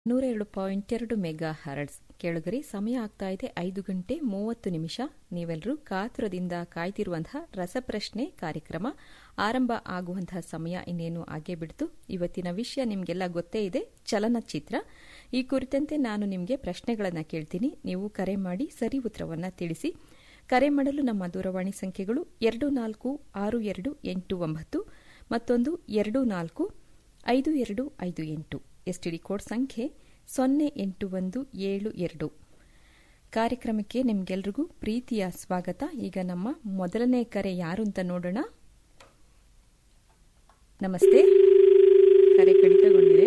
ನೂರ ಎರಡು ಪಾಯಿಂಟ್ ಎರಡು ಮೆಗಾ ಹರ್ಡ್ಸ್ ಕೇಳುಗರಿ ಸಮಯ ಆಗ್ತಾ ಇದೆ ಐದು ಗಂಟೆ ಮೂವತ್ತು ನಿಮಿಷ ನೀವೆಲ್ಲರೂ ಕಾತುರದಿಂದ ಕಾಯ್ತಿರುವಂತಹ ರಸಪ್ರಶ್ನೆ ಕಾರ್ಯಕ್ರಮ ಆರಂಭ ಆಗುವಂತಹ ಸಮಯ ಇನ್ನೇನು ಆಗೇ ಬಿಡ್ತು ಇವತ್ತಿನ ವಿಷಯ ನಿಮಗೆಲ್ಲ ಗೊತ್ತೇ ಇದೆ ಚಲನಚಿತ್ರ ಈ ಕುರಿತಂತೆ ನಾನು ನಿಮಗೆ ಪ್ರಶ್ನೆಗಳನ್ನು ಕೇಳ್ತೀನಿ ನೀವು ಕರೆ ಮಾಡಿ ಸರಿ ಉತ್ತರವನ್ನು ತಿಳಿಸಿ ಕರೆ ಮಾಡಲು ನಮ್ಮ ದೂರವಾಣಿ ಸಂಖ್ಯೆಗಳು ಎರಡು ನಾಲ್ಕು ಆರು ಎರಡು ಎಂಟು ಒಂಬತ್ತು ಮತ್ತೊಂದು ಎರಡು ನಾಲ್ಕು ಐದು ಎರಡು ಐದು ಎಂಟು ಎಸ್ಟಿಡಿ ಕೋಡ್ ಸಂಖ್ಯೆ ಸೊನ್ನೆ ಎಂಟು ಒಂದು ಏಳು ಎರಡು ಕಾರ್ಯಕ್ರಮಕ್ಕೆ ನಿಮ್ಗೆಲ್ರಿಗೂ ಪ್ರೀತಿಯ ಸ್ವಾಗತ ಈಗ ನಮ್ಮ ಮೊದಲನೇ ಕರೆ ಯಾರು ಅಂತ ನೋಡೋಣ ನಮಸ್ತೆ ಕರೆ ಕಡಿತಗೊಂಡಿದೆ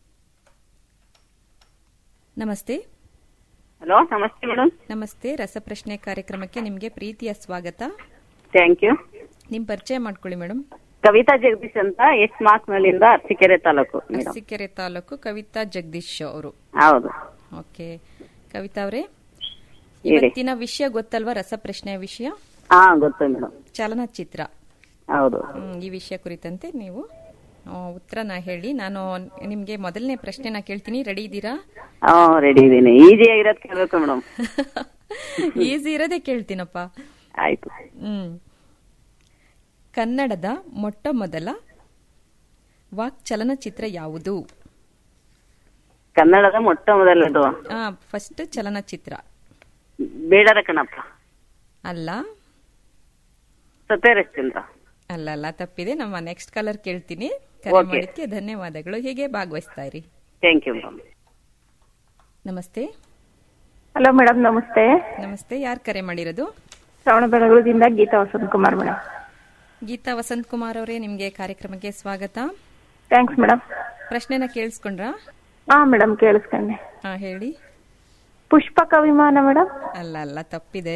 ನಮಸ್ತೆ ಹಲೋ ನಮಸ್ತೆ ಮೇಡಮ್ ನಮಸ್ತೆ ರಸಪ್ರಶ್ನೆ ಕಾರ್ಯಕ್ರಮಕ್ಕೆ ನಿಮಗೆ ಪ್ರೀತಿಯ ಸ್ವಾಗತ ಥ್ಯಾಂಕ್ ಯು ನಿಮ್ ಪರಿಚಯ ಮಾಡ್ಕೊಳ್ಳಿ ಮೇಡಮ್ ಕವಿತಾ ಜಗದೀಶ್ ಅಂತ ಎಸ್ ಮಾರ್ಕ್ನಲ್ಲಿಂದ ಅರಸೀಕೆರೆ ತಾಲೂಕು ಮೇಡಮ್ ಅರಸೀಕೆರೆ ತಾಲೂಕು ಕವಿತಾ ಜಗದೀಶ್ ಅವರು ಹೌದು ಓಕೆ ಕವಿತಾ ಅವರೇ ಹೇಳಿ. ಇವತ್ತಿನ ವಿಷಯ ಗೊತ್ತಲ್ವಾ ರಸಪ್ರಶ್ನೆಯ ವಿಷಯ ಹಾ ಗೊತ್ತು ಮೇಡಮ್ ಚಲನಚಿತ್ರ ಹೌದು ಹ್ಮ್, ಈ ವಿಷಯ ಕುರಿತಂತೆ ನೀವು ಆ, ಉತ್ತರನ ಹೇಳಿ ನಾನು ನಿಮ್ಗೆ ಮೊದಲನೇ ಪ್ರಶ್ನೆನ ಕೇಳ್ತೀನಿ ರೆಡಿ ಇದ್ದೀರಾ ಹಾ ರೆಡಿ ಇದೀನಿ ಈಜಿ ಆಗಿರೋದ್ ಕೇಳ್ಬೇಕು ಮೇಡಮ್ ಈಸಿ ಇರೋದೇ ಕೇಳ್ತೀನಪ್ಪ ಆಯ್ತು ಹ್ಮ್ ಕನ್ನಡದ ಮೊಟ್ಟ ಮೊದಲ ವಾಕ್ ಚಲನಚಿತ್ರ ಯಾವುದು ಕನ್ನಡದ ಮೊಟ್ಟ ಮೊದಲದು ಆ ಫಸ್ಟ್ ಚಲನಚಿತ್ರ ಬೇಡರ ಕಣಪ್ಪ ಅಲ್ಲ ಸತ್ಯರಶ್ಚಂದ್ರ ಅಲ್ಲ ಅಲ್ಲ ತಪ್ಪಿದೆ ನಮ್ಮ ನೆಕ್ಸ್ಟ್ ಕಲರ್ ಕೇಳ್ತೀನಿ ಕರೆ Okay. ಮಾಡಿದ್ಕೆ ಧನ್ಯವಾದಗಳು ಹೀಗೆ ಭಾಗವಹಿಸ್ತಾ ಇರಿ ಥ್ಯಾಂಕ್ ಯು ಮೇಡಮ್ ನಮಸ್ತೆ ಹಲೋ ಮೇಡಮ್ ನಮಸ್ತೆ ನಮಸ್ತೆ ಯಾರು ಕರೆ ಮಾಡಿರೋದು ಶ್ರವಣ ಬೆಳಗುಳದಿಂದ ಗೀತಾ ವಸಂತ್ ಕುಮಾರ್ ಮೇಡಮ್ ಗೀತಾ ವಸಂತ್ ಕುಮಾರ್ ಅವರೇ ನಿಮಗೆ ಕಾರ್ಯಕ್ರಮಕ್ಕೆ ಸ್ವಾಗತ ಥ್ಯಾಂಕ್ಸ್ ಮೇಡಮ್ ಪ್ರಶ್ನೆನ ಕೇಳಿಸ್ಕೊಂಡ್ರಾ ಹಾ ಮೇಡಮ್ ಕೇಳಿಸ್ಕೊಂಡೆ ಹಾ ಹೇಳಿ ಪುಷ್ಪಕ ವಿಮಾನ ಮೇಡಮ್ ಅಲ್ಲ ಅಲ್ಲ ತಪ್ಪಿದೆ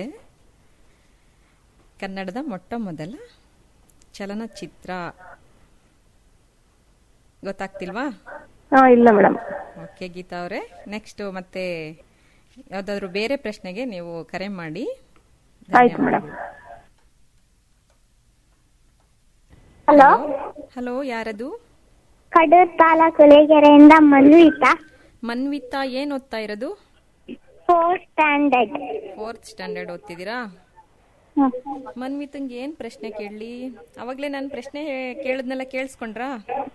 ಕನ್ನಡದ ಮೊಟ್ಟ ಮೊದಲ ಚಲನಚಿತ್ರ ಗೊತ್ತಾಗ್ತಿಲ್ವಾ ಹಾ ಇಲ್ಲ ಮೇಡಮ್ ಓಕೆ ಗೀತಾ ಅವರೇ ನೆಕ್ಸ್ಟ್ ಮತ್ತೆ ಯಾವ್ದಾದ್ರು ಬೇರೆ ಪ್ರಶ್ನೆಗೆ ನೀವು ಕರೆ ಮಾಡಿ ಆಯ್ತು ಮೇಡಮ್ ಹಲೋ ಹಲೋ ಯಾರದು ಕಡೂರ್ ತಾಲೂಕು ಲೇಗೆರೆಯಿಂದ ಮನ್ವಿತಾ ಮನ್ವಿತಾ ಏನ್ ಓದ್ತಾ ಇರೋದು ಫೋರ್ತ್ ಸ್ಟ್ಯಾಂಡರ್ಡ್ ಫೋರ್ತ್ ಸ್ಟ್ಯಾಂಡರ್ಡ್ ಓದ್ತಿದ್ದೀರಾ ಮನ್ವಿತಂಗೆ ಏನ್ ಪ್ರಶ್ನೆ ಕೇಳಲಿ ಅವಾಗ್ಲೇ ನಾನು ಪ್ರಶ್ನೆ ಕೇಳದ್ನೆಲ್ಲ ಕೇಳಿಸ್ಕೊಂಡ್ರಾ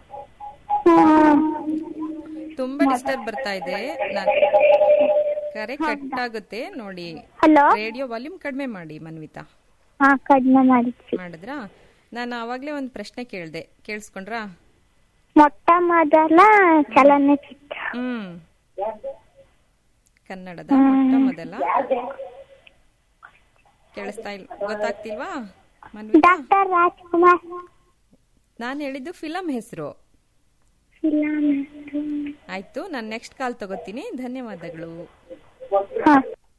ತುಂಬಾ ಡಿಸ್ಟರ್ಬ್ ಬರ್ತಾ ಇದೆ ನಾನ್ ಕರೆ ಕಟ್ ಆಗುತ್ತೆ ನೋಡಿ ಹಲೋ ರೇಡಿಯೋ ವಾಲ್ಯೂಮ್ ಕಡಿಮೆ ಮಾಡಿ ಮನ್ವಿತಾ ಹಾ ಕಡಿಮೆ ಮಾಡಿದ್ವಿ ಮಾಡಿದ್ರಾ ನಾನು ಅವಾಗ್ಲೇ ಒಂದು ಪ್ರಶ್ನೆ ಕೇಳ್ದೆ ಕೇಳಿಸ್ಕೊಂಡ್ರಾ ಮೊಟ್ಟ ಮೊದಲ ಚಲನಚಿತ್ರ ಹ್ಮ್ ಕನ್ನಡದ ಮೊಟ್ಟ ಮೊದಲ ಕೇಳಿಸ್ತಾ ಇಲ್ಲ ಗೊತ್ತಾಗ್ತಿಲ್ವಾ ಮನ್ವಿತಾ ಡಾಕ್ಟರ್ ರಾಜ್ಕುಮಾರ್ ನಾನು ಹೇಳಿದ್ದು ಫಿಲಂ ಹೆಸರು ಫಿಲಂ ಆಯ್ತು ನಾನು ನೆಕ್ಸ್ಟ್ ಕಾಲ್ ತಗೋತೀನಿ ಧನ್ಯವಾದಗಳು ಹಾ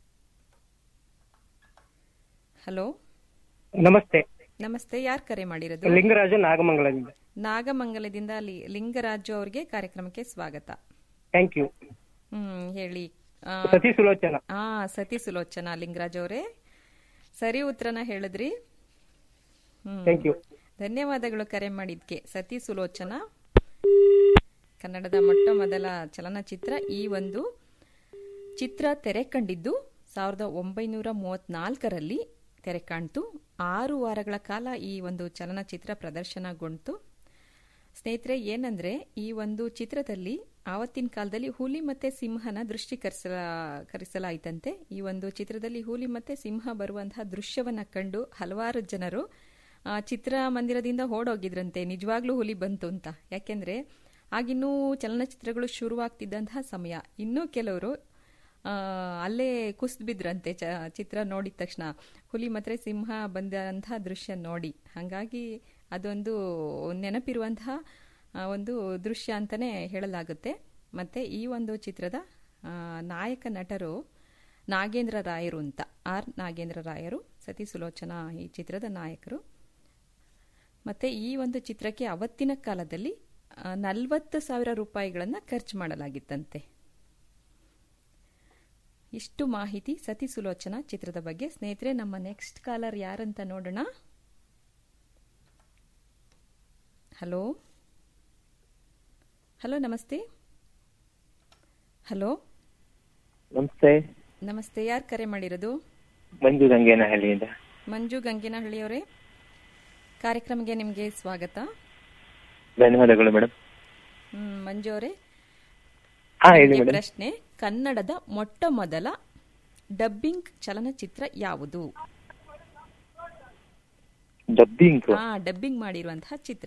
ಹಲೋ ನಮಸ್ತೆ ನಮಸ್ತೆ ಯಾರು ಕರೆ ಮಾಡಿರೋದು ಲಿಂಗರಾಜು ನಾಗಮಂಗಲದಿಂದ ನಾಗಮಂಗಲದಿಂದ ಲಿ- ಲಿಂಗರಾಜು ಅವರಿಗೆ ಕಾರ್ಯಕ್ರಮಕ್ಕೆ ಸ್ವಾಗತ ಥ್ಯಾಂಕ್ ಯು ಹ್ಮ್ ಹೇಳಿ ಆ, ಸತಿ ಸುಲೋಚನ ಆ ಸತಿ ಸುಲೋಚನಾ ಲಿಂಗರಾಜ್ ಅವರೇ ಸರಿ ಉತ್ತರನ ಹೇಳಿದ್ರಿ ಹ್ಮ್ ಥ್ಯಾಂಕ್ ಯು ಧನ್ಯವಾದಗಳು ಕರೆ ಮಾಡಿದ್ಕೆ ಸತಿ ಸುಲೋಚನಾ ಕನ್ನಡದ ಮೊಟ್ಟ ಮೊದಲ ಚಲನಚಿತ್ರ ಈ ಒಂದು ಚಿತ್ರ ತೆರೆ ಕಂಡಿದ್ದು ಸಾವಿರದ ಒಂಬೈನೂರ ಮೂವತ್ನಾಲ್ಕರಲ್ಲಿ ತೆರೆ ಕಾಣ್ತು ಆರು ವಾರಗಳ ಕಾಲ ಈ ಒಂದು ಚಲನಚಿತ್ರ ಪ್ರದರ್ಶನಗೊಂಡಿತು ಸ್ನೇಹಿತರೆ ಏನಂದ್ರೆ ಈ ಒಂದು ಚಿತ್ರದಲ್ಲಿ ಆವತ್ತಿನ ಕಾಲದಲ್ಲಿ ಹುಲಿ ಮತ್ತೆ ಸಿಂಹನ ದೃಷ್ಟೀಕರಿಸಲ ಕರಿಸಲಾಯಿತಂತೆ ಈ ಒಂದು ಚಿತ್ರದಲ್ಲಿ ಹುಲಿ ಮತ್ತೆ ಸಿಂಹ ಬರುವಂತಹ ದೃಶ್ಯವನ್ನ ಕಂಡು ಹಲವಾರು ಜನರು ಆ, ಚಿತ್ರಮಂದಿರದಿಂದ ಓಡೋಗಿದ್ರಂತೆ ನಿಜವಾಗ್ಲೂ ಹುಲಿ ಬಂತು ಅಂತ ಯಾಕೆಂದ್ರೆ ಆಗಿನ್ನೂ ಚಲನಚಿತ್ರಗಳು ಶುರುವಾಗ್ತಿದ್ದಂತಹ ಸಮಯ ಇನ್ನೂ ಕೆಲವರು ಆ, ಅಲ್ಲೇ ಕುಸಿದು ಬಿದ್ರಂತೆ ಚ ಚಿತ್ರ ನೋಡಿದ ತಕ್ಷಣ ಹುಲಿ ಮತ್ತೆ ಸಿಂಹ ಬಂದಂತಹ ದೃಶ್ಯ ನೋಡಿ ಹಾಗಾಗಿ ಅದೊಂದು ನೆನಪಿರುವಂತಹ ಆ, ಒಂದು ದೃಶ್ಯ ಅಂತಾನೆ ಹೇಳಲಾಗುತ್ತೆ ಮತ್ತೆ ಈ ಒಂದು ಚಿತ್ರದ ಆ, ನಾಯಕ ನಟರು ನಾಗೇಂದ್ರ ರಾಯರು ಅಂತ ಆರ್ ನಾಗೇಂದ್ರ ರಾಯರು ಸತಿ ಸುಲೋಚನಾ ಈ ಚಿತ್ರದ ನಾಯಕರು ಮತ್ತೆ ಈ ಒಂದು ಚಿತ್ರಕ್ಕೆ ಅವತ್ತಿನ ಕಾಲದಲ್ಲಿ ನಲವತ್ತು ಸಾವಿರ ರೂಪಾಯಿಗಳನ್ನ ಖರ್ಚು ಮಾಡಲಾಗಿತ್ತಂತೆ ಇಷ್ಟು ಮಾಹಿತಿ ಸತಿ ಸುಲೋಚನಾ ಚಿತ್ರದ ಬಗ್ಗೆ ಸ್ನೇಹಿತರೆ ನಮ್ಮ ನೆಕ್ಸ್ಟ್ ಕಾಲರ್ ಯಾರಂತ ನೋಡೋಣ ಹಲೋ ಹಲೋ ನಮಸ್ತೆ ಹಲೋ ನಮಸ್ತೆ ನಮಸ್ತೆ ಯಾರು ಕರೆ ಮಾಡಿರೋದು ಮಂಜು ಗಂಗೇನಹಳ್ಳಿಯಿಂದ ಮಂಜು ಗಂಗಿನಹಳ್ಳಿಯವರೇ ಕಾರ್ಯಕ್ರಮಕ್ಕೆ ನಿಮಗೆ ಸ್ವಾಗತ ಧನ್ಯವಾದಗಳು ಮೇಡಮ್ ಹ್ಮ್, ಮಂಜು ಅವರೇ ಹಾ ಹೇಳಿ ನಿಮಗೆ ಮೇಡಮ್ ಪ್ರಶ್ನೆ ಕನ್ನಡದ ಮೊಟ್ಟ ಮೊದಲ ಡಬ್ಬಿಂಗ್ ಚಲನಚಿತ್ರ ಯಾವುದು ಡಬ್ಬಿಂಗ್ ಹಾ ಡಬ್ಬಿಂಗ್ ಮಾಡಿರುವಂತಹ ಚಿತ್ರ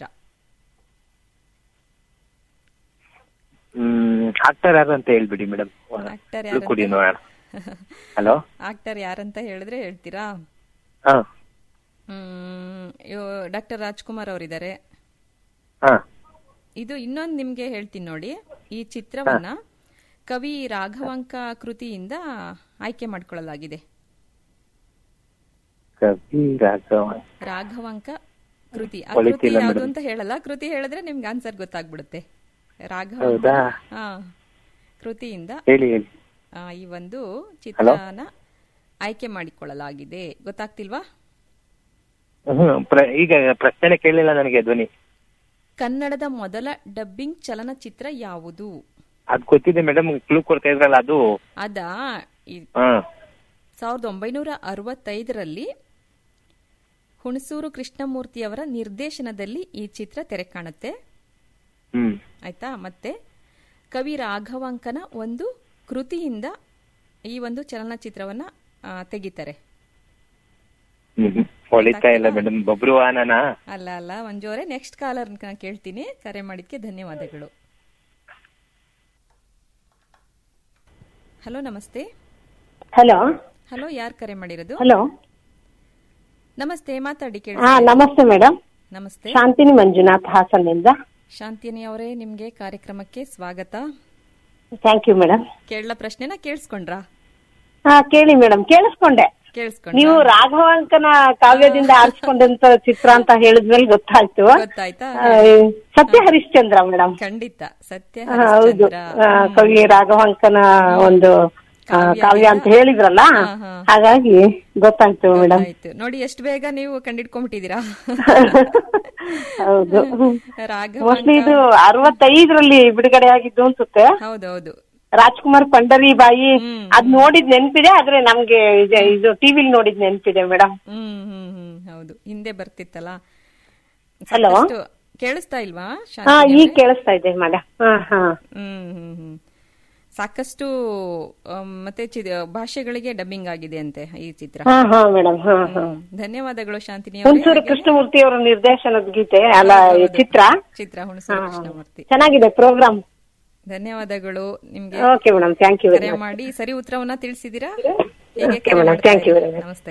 ಹ್ಮ್ ಆಕ್ಟರ್ ಯಾರು ಅಂತ ಹೇಳ್ಬಿಡಿ ಮೇಡಮ್ ಆಕ್ಟರ್ ಕೊಡಿ ಯಾರಂತ ನೋಡೋಣ ಹಲೋ ಆಕ್ಟರ್ ಯಾರಂತ ಹೇಳಿದ್ರೆ ಹೇಳ್ತೀರಾ ಹಾ ಹ್ಮ್ ಡಾಕ್ಟರ್ ರಾಜ್ಕುಮಾರ್ ಅವರಿದ್ದಾರೆ ಹಾ ಇದು ಇನ್ನೊಂದು ನಿಮ್ಗೆ ಹೇಳ್ತೀನಿ ನೋಡಿ ಈ ಚಿತ್ರವನ್ನ ಕವಿ ರಾಘವಾಂಕ ಕೃತಿಯಿಂದ ಆಯ್ಕೆ ಮಾಡ್ಕೊಳ್ಳಲಾಗಿದೆ ಕವಿ ರಾಘವ ರಾಘವಾಂಕ ಕೃತಿ ಆ ಹೊಳಿತಿಲ್ಲ ಕೃತಿ ಯಾವುದು madam. ಅಂತ ಹೇಳಲ್ಲ ಕೃತಿ ಹೇಳಿದ್ರೆ ನಿಮ್ಗೆ ಆನ್ಸರ್ ಗೊತ್ತಾಗ್ಬಿಡುತ್ತೆ ರಾಘವಾಂಕ ಹೌದಾ ಹಾ ಕೃತಿಯಿಂದ ಹೇಳಿ ಹೇಳಿ ಆ, ಈ ಒಂದು ಚಿತ್ರನ ಆಯ್ಕೆ ಮಾಡಿಕೊಳ್ಳಲಾಗಿದೆ ಗೊತ್ತಾಗ್ತಿಲ್ವಾ ಹ್ಮ್ ಪ್ರ- ಈಗ ಪ್ರಶ್ನೆ ಕೇಳಲಿಲ್ಲ ನನಗೆ ಧ್ವನಿ ಕನ್ನಡದ ಮೊದಲ ಡಬ್ಬಿಂಗ್ ಚಲನಚಿತ್ರ ಯಾವುದು ಅದ್ ಗೊತ್ತಿದೆ ಮೇಡಮ್ ಕ್ಲೂ ಕೊಡ್ತಾ ಇದ್ರಲ್ಲ ಅದು ಅದಾ ಈ ಹಾ ಸಾವಿರದ ಒಂಬೈನೂರ ಅರವತ್ತೈದರಲ್ಲಿ ಹುಣಸೂರು ಕೃಷ್ಣಮೂರ್ತಿಯವರ ನಿರ್ದೇಶನದಲ್ಲಿ ಈ ಚಿತ್ರ ತೆರೆ ಕಾಣುತ್ತೆ ಹ್ಮ್ ಆಯ್ತಾ ಮತ್ತೆ ಕವಿ ರಾಘವಾಂಕನ ಒಂದು ಕೃತಿಯಿಂದ ಈ ಒಂದು ಚಲನಚಿತ್ರವನ್ನ ಆ, ತೆಗಿತಾರೆ ಹ್ಮ್ ಹ್ಮ್. ಹೊಳಿತಾ ಇಲ್ಲ ಮೇಡಮ್ ಬಬ್ರುವಾನನ ಅಲ್ಲ ಅಲ್ಲ ಮಂಜು ಅವರೇ ನೆಕ್ಸ್ಟ್ ಕಾಲರ್ ಕೇಳ್ತೀನಿ ಕರೆ ಮಾಡಿದ್ಕೆ ಧನ್ಯವಾದಗಳು ಹಲೋ ನಮಸ್ತೆ ಹಲೋ ಹಲೋ ಯಾರು ಕರೆ ಮಾಡಿರೋದು ಹಲೋ ನಮಸ್ತೆ ಮಾತಾಡಿ ಕೇಳಿ ಹಾ ನಮಸ್ತೆ ಮೇಡಮ್ ನಮಸ್ತೆ ಶಾಂತಿನಿ ಮಂಜುನಾಥ್ ಹಾಸನ್ನಿಂದ ಶಾಂತಿನಿ ಅವರೇ ನಿಮ್ಗೆ ಕಾರ್ಯಕ್ರಮಕ್ಕೆ ಸ್ವಾಗತ ಥ್ಯಾಂಕ್ ಯು ಮೇಡಮ್ ಕೇಳಲ ಪ್ರಶ್ನೆನ ಕೇಳಿಸ್ಕೊಂಡ್ರಾ ಹಾ ಕೇಳಿ ಮೇಡಮ್ ಕೇಳಿಸ್ಕೊಂಡೆ ಕೇಳಿಸ್ಕೊಂಡ್ರಾ ನೀವು ರಾಘವಾಂಕನ ಕಾವ್ಯದಿಂದ ಆರಿಸ್ಕೊಂಡಂತ ಚಿತ್ರ ಅಂತ ಹೇಳಿದ್ಮೇಲೆ ಗೊತ್ತಾಯ್ತು ಗೊತ್ತಾಯ್ತಾ ಆ, ಸತ್ಯ ಹರಿಶ್ಚಂದ್ರ ಮೇಡಮ್ ಖಂಡಿತ ಸತ್ಯ ಹೌದು ಹರಿಶ್ಚಂದ್ರ ಆ, ಕವಿ ರಾಘವಾಂಕನ ಒಂದು ಆ, ಕಾವ್ಯ ಅಂತ ಹೇಳಿದ್ರಲ್ಲ ಹಾಗಾಗಿ ಗೊತ್ತಾಯ್ತು ಮೇಡಮ್ ಆಯ್ತು ನೋಡಿ ಎಷ್ಟು ಬೇಗ ನೀವು ಕಂಡಿಡ್ಕೊಂಡ್ಬಿಟ್ಟಿದ್ದೀರಾ ಹೌದು ರಾಘವ ಮೋಸ್ಟ್ಲಿ ಇದು ಅರವತ್ತೈದರಲ್ಲಿ ಬಿಡುಗಡೆ ಆಗಿದ್ದು ಅನ್ಸುತ್ತೆ ಹೌದೌದು ರಾಜ್ಕುಮಾರ್ ಪಂಡರಿ ಬಾಯಿ ಅದ್ ನೋಡಿದ್ ನೆನ್ಪಿದೆ ಆದ್ರೆ ನಮ್ಗೆ ಇದು- ಇದು ಟಿವಿಲ್ ನೋಡಿದ್ ನೆನ್ಪಿದೆ ಮೇಡಮ್ ಹ್ಮ್ ಹ್ಮ್ ಹ್ಮ್ ಹೌದು ಹಿಂದೆ ಬರ್ತಿತ್ತಲ್ಲ Hello? ಸಾಕಷ್ಟು- ಕೇಳಿಸ್ತಾ ಇಲ್ವಾ ಹಾ ಶಾಂತಿನಿ ಈಗ ಅವ್ರೆ? ಕೇಳಿಸ್ತಾ ಇದೆ ಮೇಡಮ್ ಹಾ ಹಾ ಹ್ಮ್ ಹ್ಮ್ ಹ್ಮ್ ಸಾಕಷ್ಟು ಆಮ್, ಮತ್ತೆ ಚಿ- ಭಾಷೆಗಳಿಗೆ ಡಬ್ಬಿಂಗ್ ಆಗಿದೆ ಅಂತೆ ಈ ಚಿತ್ರ ಹಾ ಹಾ ಮೇಡಮ್ ಹಾ ಹಾ ಹ್ಮ್. ಧನ್ಯವಾದಗಳು ಶಾಂತಿನಿ ಹುಣಸೂರು ಅವರೇ ಕೃಷ್ಣಮೂರ್ತಿ ಅವರ ನಿರ್ದೇಶನದ ಗೀತೆ ಅಲ್ಲ ಈ ಚಿತ್ರ ಚಿತ್ರ ಹುಣಸೂರು ಕೃಷ್ಣಮೂರ್ತಿ ಚೆನ್ನಾಗಿದೆ ಪ್ರೋಗ್ರಾಮ್ ಧನ್ಯವಾದಗಳು ನಿಮ್ಗೆ okay madam thank you very ಕರೆ ಮಚ್ ಮಾಡಿ ಸರಿ ಉತ್ತರವನ್ನ ತಿಳಿಸಿದೀರಾ Okay, madam. Thank you very much. ನಮಸ್ತೆ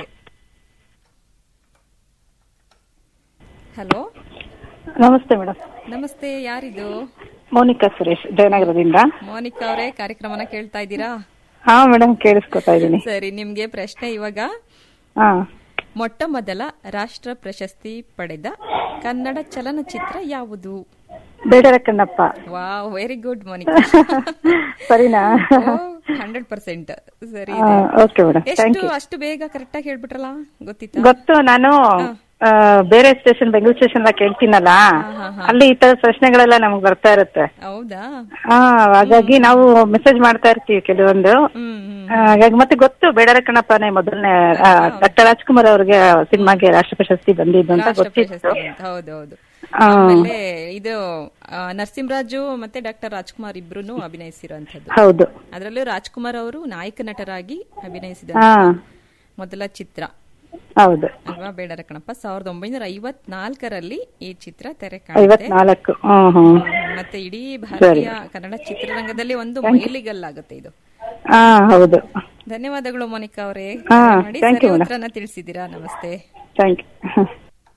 ಹಲೋ ನಮಸ್ತೆ ಮೇಡಮ್ ನಮಸ್ತೆ ಯಾರಿದು ಮೋನಿಕಾ ಸುರೇಶ್ ಜಯನಗರದಿಂದ ಮೋನಿಕಾ ಅವರೇ ಕಾರ್ಯಕ್ರಮನ ಕೇಳ್ತಾ ಇದ್ದೀರಾ ಹಾ ಮೇಡಮ್ ಕೇಳಿಸ್ಕೊತಾ ಇದ್ದೀನಿ ಸರಿ ನಿಮ್ಗೆ ಪ್ರಶ್ನೆ ಇವಾಗ ಹಾ ಮೊಟ್ಟ ಮೊದಲ ರಾಷ್ಟ್ರ ಪ್ರಶಸ್ತಿ ಪಡೆದ ಕನ್ನಡ ಚಲನಚಿತ್ರ ಯಾವುದು Bedara Kannappa wow very good Monika ಸರಿನಾ ಹಂಡ್ರೆಡ್ ಪರ್ಸೆಂಟ್ ಸರಿ ಇದೆ. ಓಕೆ ಮೇಡಮ್ ಥ್ಯಾಂಕ್ ಎಷ್ಟು ಯು ಅಷ್ಟು ಬೇಗ ಕರೆಕ್ಟ್ ಆಗಿ ಹೇಳ್ಬಿಟ್ರಲ್ಲ ಗೊತ್ತಿತ್ತಾ ಗೊತ್ತು ನಾನು ಆ, ಬೇರೆ ಸ್ಟೇಷನ್ ಬೆಂಗಳೂರು ಸ್ಟೇಷನ್ ಎಲ್ಲ ಕೇಳ್ತೀನಲ್ಲ ಅಲ್ಲಿ ಈ ತರ ಪ್ರಶ್ನೆಗಳೆಲ್ಲ ನಮ್ಗೆ ಬರ್ತಾ ಇರುತ್ತೆ ಹೌದಾ ಹಾ ಹಾಗಾಗಿ ನಾವು ಮೆಸೇಜ್ ಮಾಡ್ತಾ ಇರ್ತೀವಿ ಕೆಲವೊಂದು ಹ್ಮ್ ಹ್ಮ್ ಆ, ಹಾಗಾಗಿ ಮತ್ತೆ ಗೊತ್ತು ಬೇಡರ ಕಣ್ಣಪ್ಪನೇ ಮೊದಲನೇ ಡಾಕ್ಟರ್ ರಾಜ್ಕುಮಾರ್ ಅವ್ರಿಗೆ ಸಿನಿಮಾಗೆ ರಾಷ್ಟ್ರ ಪ್ರಶಸ್ತಿ ಬಂದಿದ್ದು ಅಂತ ರಾಷ್ಟ್ರ ಗೊತ್ತಿತ್ತು ಪ್ರಶಸ್ತಿ ಅಂತ. ಹೌದೌದು ಆ. ಆಮೇಲೆ ಇದು ಆ, ನರಸಿಂಹರಾಜು ಮತ್ತೆ ಡಾಕ್ಟರ್ ರಾಜ್ಕುಮಾರ್ ಇಬ್ರು ಅಭಿನಯಿಸಿರುವಂತದ್ದು ಹೌದು ಅದರಲ್ಲೂ ರಾಜ್ಕುಮಾರ್ ಅವರು ನಾಯಕ ನಟರಾಗಿ ಅಭಿನಯಿಸಿದ ಹಾ ಮೊದಲ ಚಿತ್ರ ಹೌದು ಅಲ್ವಾ ಬೇಡರ ಕಣಪ್ಪ ಸಾವಿರದ ಒಂಬೈನೂರ ಐವತ್ನಾಲ್ಕರಲ್ಲಿ ಈ ಚಿತ್ರ ತೆರೆ ಕಾಣುತ್ತೆ ಐವತ್ನಾಲ್ಕು ಹ್ಮ್ ಹ್ಮ್ ಮತ್ತೆ ಇಡೀ ಭಾರತೀಯ ಕನ್ನಡ ಚಿತ್ರರಂಗದಲ್ಲಿ ಒಂದು ಮೈಲಿಗಲ್ಲಾಗುತ್ತೆ ಇದು ಹಾ ಹೌದು ಧನ್ಯವಾದಗಳು ಮೋನಿಕಾ ಅವರೇ ಹಾ, ಮಾಡಿ thank ಸರಿ you, madam. ಉತ್ತರನ ತಿಳಿಸಿದ್ದೀರಾ ನಮಸ್ತೆ thank you